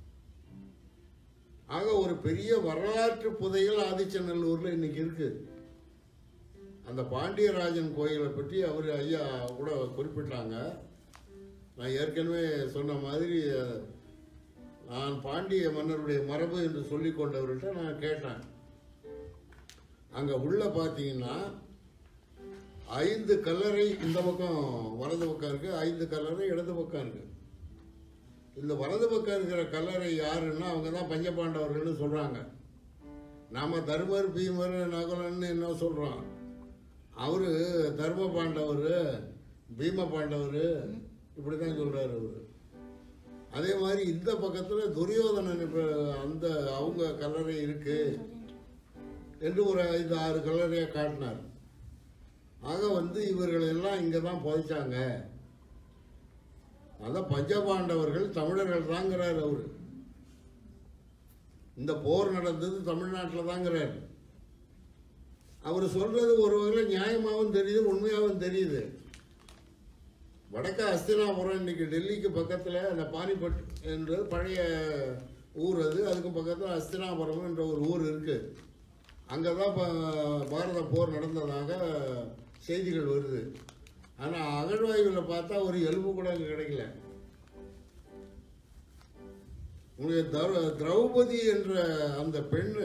ஆக ஒரு பெரிய வரலாற்று புதையல் ஆதிச்சநல்லூர்ல இன்னைக்கு இருக்கு அந்த பாண்டியராஜன் கோயிலை பற்றி அவர் ஐயா கூட குறிப்பிட்டாங்க நான் ஏற்கனவே சொன்ன மாதிரி அஹ், நான் பாண்டிய மன்னருடைய மரபு என்று சொல்லிக் கொண்டவர்கிட்ட நான் கேட்டேன் அங்க உள்ள பார்த்தீங்கன்னா ஐந்து கல்லறை இந்த பக்கம் வலது பக்கம் இருக்கு ஐந்து கல்லறை இடது பக்கம் இருக்கு இந்த வலது பக்கம் இருக்கிற கல்லறை யாருன்னா அவங்க தான் பஞ்சபாண்டவர்கள்னு சொல்றாங்க நாம தர்மர் பீமர் நகுலன்னு என்ன சொல்றோம் அவரு தர்ம பாண்டவர் பீம பாண்டவர் இப்படிதான் சொல்றாரு அவரு அதே மாதிரி இந்த பக்கத்துல துரியோதனன் இப்ப அந்த அவங்க கல்லறை இருக்கு என்று ஒரு ஐந்து ஆறு கல்லறையை காட்டினார் ஆக வந்து இவர்கள் எல்லாம் இங்கே தான் புதைச்சாங்க அதான் பஞ்சபாண்டவர்கள் தமிழர்கள் தாங்கிறார் அவரு இந்த போர் நடந்தது தமிழ்நாட்டில் தாங்கிறார் அவர் சொல்றது ஒரு வகையில் நியாயமாகவும் தெரியுது உண்மையாகவும் தெரியுது வடக்க அஸ்தினாபுரம் இன்னைக்கு டெல்லிக்கு பக்கத்தில் அந்த பானிபட் என்ற பழைய ஊர் அது அதுக்கு பக்கத்தில் அஸ்தினாபுரம் என்ற ஒரு ஊர் இருக்கு அங்கே தான் பாரத போர் நடந்ததாக செய்திகள் வருது ஆனால் அகழ்வாய்வில் பார்த்தா ஒரு எலும்பு கூட அங்கே கிடைக்கல உங்களுடைய திரௌ- திரௌபதி என்ற அந்த பெண்ணு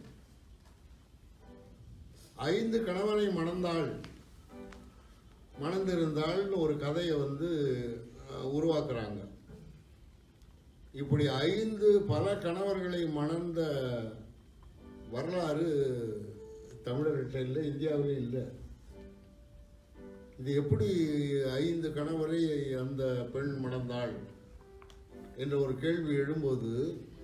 ஐந்து கணவனை மணந்தாள் மணந்திருந்தாள்னு ஒரு கதையை வந்து அஹ், உருவாக்குறாங்க இப்படி ஐந்து பல கணவர்களை மணந்த வரலாறு தமிழர்கிட்ட இல்லை இந்தியாவிலே இல்லை இது எப்படி ஐந்து கணவரை அந்த பெண் மணந்தாள் என்ற ஒரு கேள்வி எழும்போது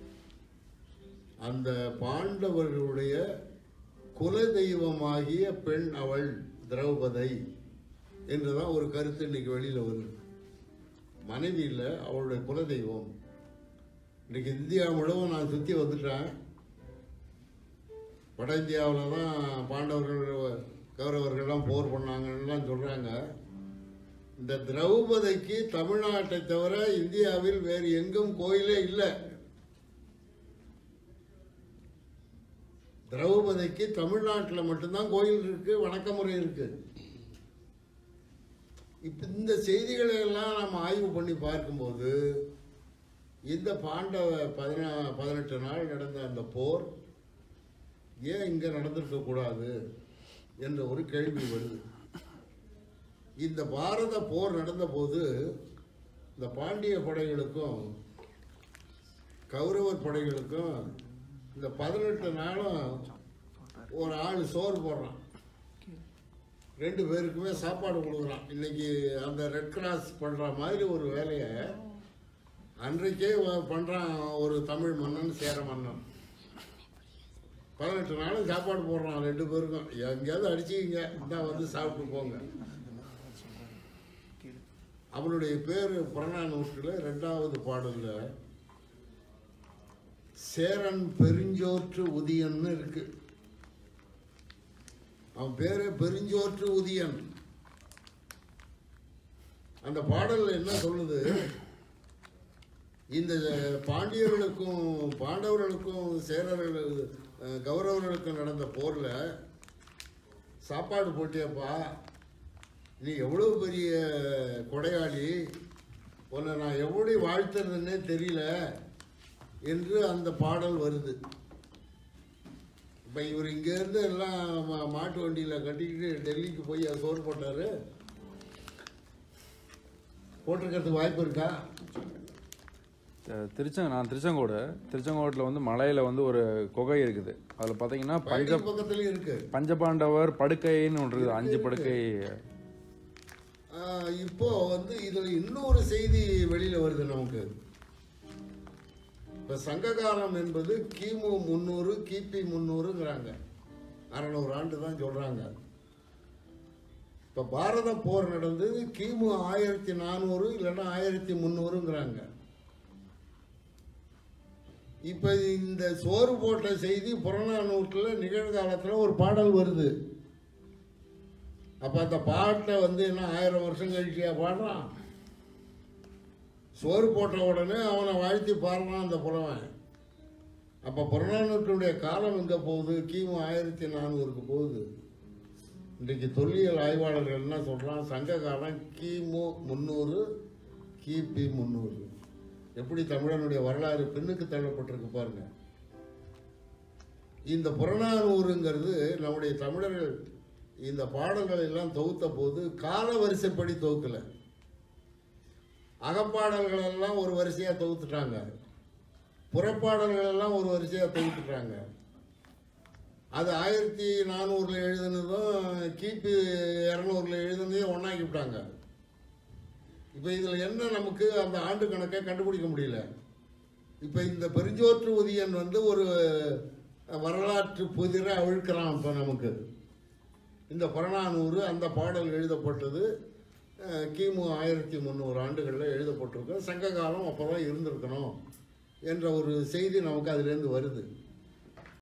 அந்த பாண்டவர்களுடைய குல தெய்வமாகிய பெண் அவள் திரௌபதை என்றுதான் ஒரு கருத்து இன்னைக்கு வெளியில வருது மனைவி இல்லை அவளுடைய குல தெய்வம் இன்னைக்கு இந்தியா முழுவதும் நான் சுற்றி வந்துட்டேன் வட இந்தியாவில் தான் பாண்டவர்கள் கௌரவர்கள்லாம் போர் பண்ணாங்கன்னுலாம் சொல்கிறாங்க இந்த திரௌபதிக்கு தமிழ்நாட்டை தவிர இந்தியாவில் வேறு எங்கும் கோயிலே இல்லை திரௌபதிக்கு தமிழ்நாட்டில் மட்டும்தான் கோயில் இருக்கு வணக்க முறை இருக்கு இப்ப இந்த செய்திகளை எல்லாம் நம்ம ஆய்வு பண்ணி பார்க்கும்போது இந்த பாண்டவ பதினா பதினெட்டு நாள் நடந்த அந்த போர் ஏன் இங்கே நடந்திருக்க கூடாது என்ற ஒரு கேள்வி வருது இந்த பாரத போர் நடந்தபோது இந்த பாண்டிய படைகளுக்கும் கௌரவர் படைகளுக்கும் இந்த பதினெட்டு நாளும் ஒரு ஆள் சோறு போடுறான் ரெண்டு பேருக்குமே சாப்பாடு கொடுக்குறான் இன்னைக்கு அந்த ரெட் கிராஸ் பண்ற மாதிரி ஒரு வேலையை அன்றைக்கே வ- பண்றான் ஒரு தமிழ் மன்னன் சேர மன்னன் பதினெட்டு நாளும் சாப்பாடு போடுறான் ரெண்டு பேருக்கும் எங்கேயாவது அடிச்சுக்கிங்க இந்தா வந்து சாப்பிட்டு போங்க அவனுடைய பேர் புறநானூற்றில் ரெண்டாவது பாடல்ல சேரன் பெருஞ்சோற்று உதியன்னு இருக்கு அவன் பேரு பெருஞ்சோற்று உதியன் அந்த பாடல்ல என்ன சொல்லுது இந்த பாண்டியர்களுக்கும் பாண்டவர்களுக்கும் சேரர்கள் அஹ், கௌரவர்களுக்கும் நடந்த போர்ல சாப்பாடு போட்டியப்பா நீ எவ்வளவு பெரிய கொடையாளி உன்னை நான் எப்படி வாழ்த்துறதுன்னே தெரியல என்று அந்த பாடல் வருது இப்போ இவர் இங்கேருந்து எல்லாம் மா- மாட்டு வண்டியில் கட்டிக்கிட்டு டெல்லிக்கு போய் அது சோறு போட்டாரு போட்டிருக்கிறதுக்கு வாய்ப்பு இருக்கா த- திருச்செங்க நான் திருச்செங்கோடு திருச்செங்கோட்டில் வந்து மலையில் வந்து ஒரு குகை இருக்குது அதில் பார்த்தீங்கன்னா பஞ்ச பஞ்ச பக்கத்துலயும் இருக்கு பஞ்சபாண்டவர் படுக்கைன்னு ஒன்று இருக்குது அஞ்சு படுக்கை ஆஹ் இப்போ வந்து இதுல இன்னொரு செய்தி வெளியில வருது நமக்கு இப்ப சங்க காலம் என்பது கிமு முந்நூறு கிபி முந்நூறுங்கிறாங்க அறநூறு ஆண்டு தான் சொல்கிறாங்க இப்போ பாரத போர் நடந்தது கிமு ஆயிரத்தி நானூறு இல்லைன்னா ஆயிரத்தி முந்நூறுங்கிறாங்க இப்போ இந்த சோறு போட்ட செய்தி புறநானூற்றில் நிகழ்காலத்தில் ஒரு பாடல் வருது அப்போ அந்த பாட்டை வந்து என்ன ஆயிரம் வருஷம் கழிச்சியா பாடுறான் சோறு போட்ட உடனே அவனை வாழ்த்தி பாடுறான் அந்த புலவன் அப்போ புறநானூற்றுடைய காலம் எங்கே போகுது கிமு ஆயிரத்தி நானூறுக்கு போகுது இன்றைக்கு தொல்லியல் ஆய்வாளர்கள் என்ன சொல்கிறான் சங்க காலம் கிமு முந்நூறு கிபி முந்நூறு எப்படி தமிழனுடைய வரலாறு பின்னுக்கு தள்ளப்பட்டிருக்கு பாருங்க இந்த புறநானூறுங்கிறது நம்முடைய தமிழர்கள் இந்த பாடல்களை எல்லாம் தொகுத்த போது கால வரிசைப்படி தொகுக்கல அகப்பாடல்கள் எல்லாம் ஒரு வரிசையா தொகுத்துட்டாங்க புறப்பாடல்கள் எல்லாம் ஒரு வரிசையா தொகுத்துட்டாங்க அது ஆயிரத்தி நானூறுல எழுதுனதும் கிபி இரநூறுல எழுதுனதையும் ஒன்னாக்கி விட்டாங்க இப்போ இதில் என்ன நமக்கு அந்த ஆண்டு கணக்கை கண்டுபிடிக்க முடியல இப்போ இந்த பெருஞ்சோற்று உதியன் வந்து ஒரு வரலாற்று புதிரை அவிழ்க்கிறான் இப்போ நமக்கு இந்த புறநானூறு அந்த பாடல் எழுதப்பட்டது அஹ், கிமு ஆயிரத்தி முந்நூறு ஆண்டுகளில் எழுதப்பட்டிருக்கு சங்க காலம் அப்போ தான் இருந்திருக்கணும் என்ற ஒரு செய்தி நமக்கு அதிலேருந்து வருது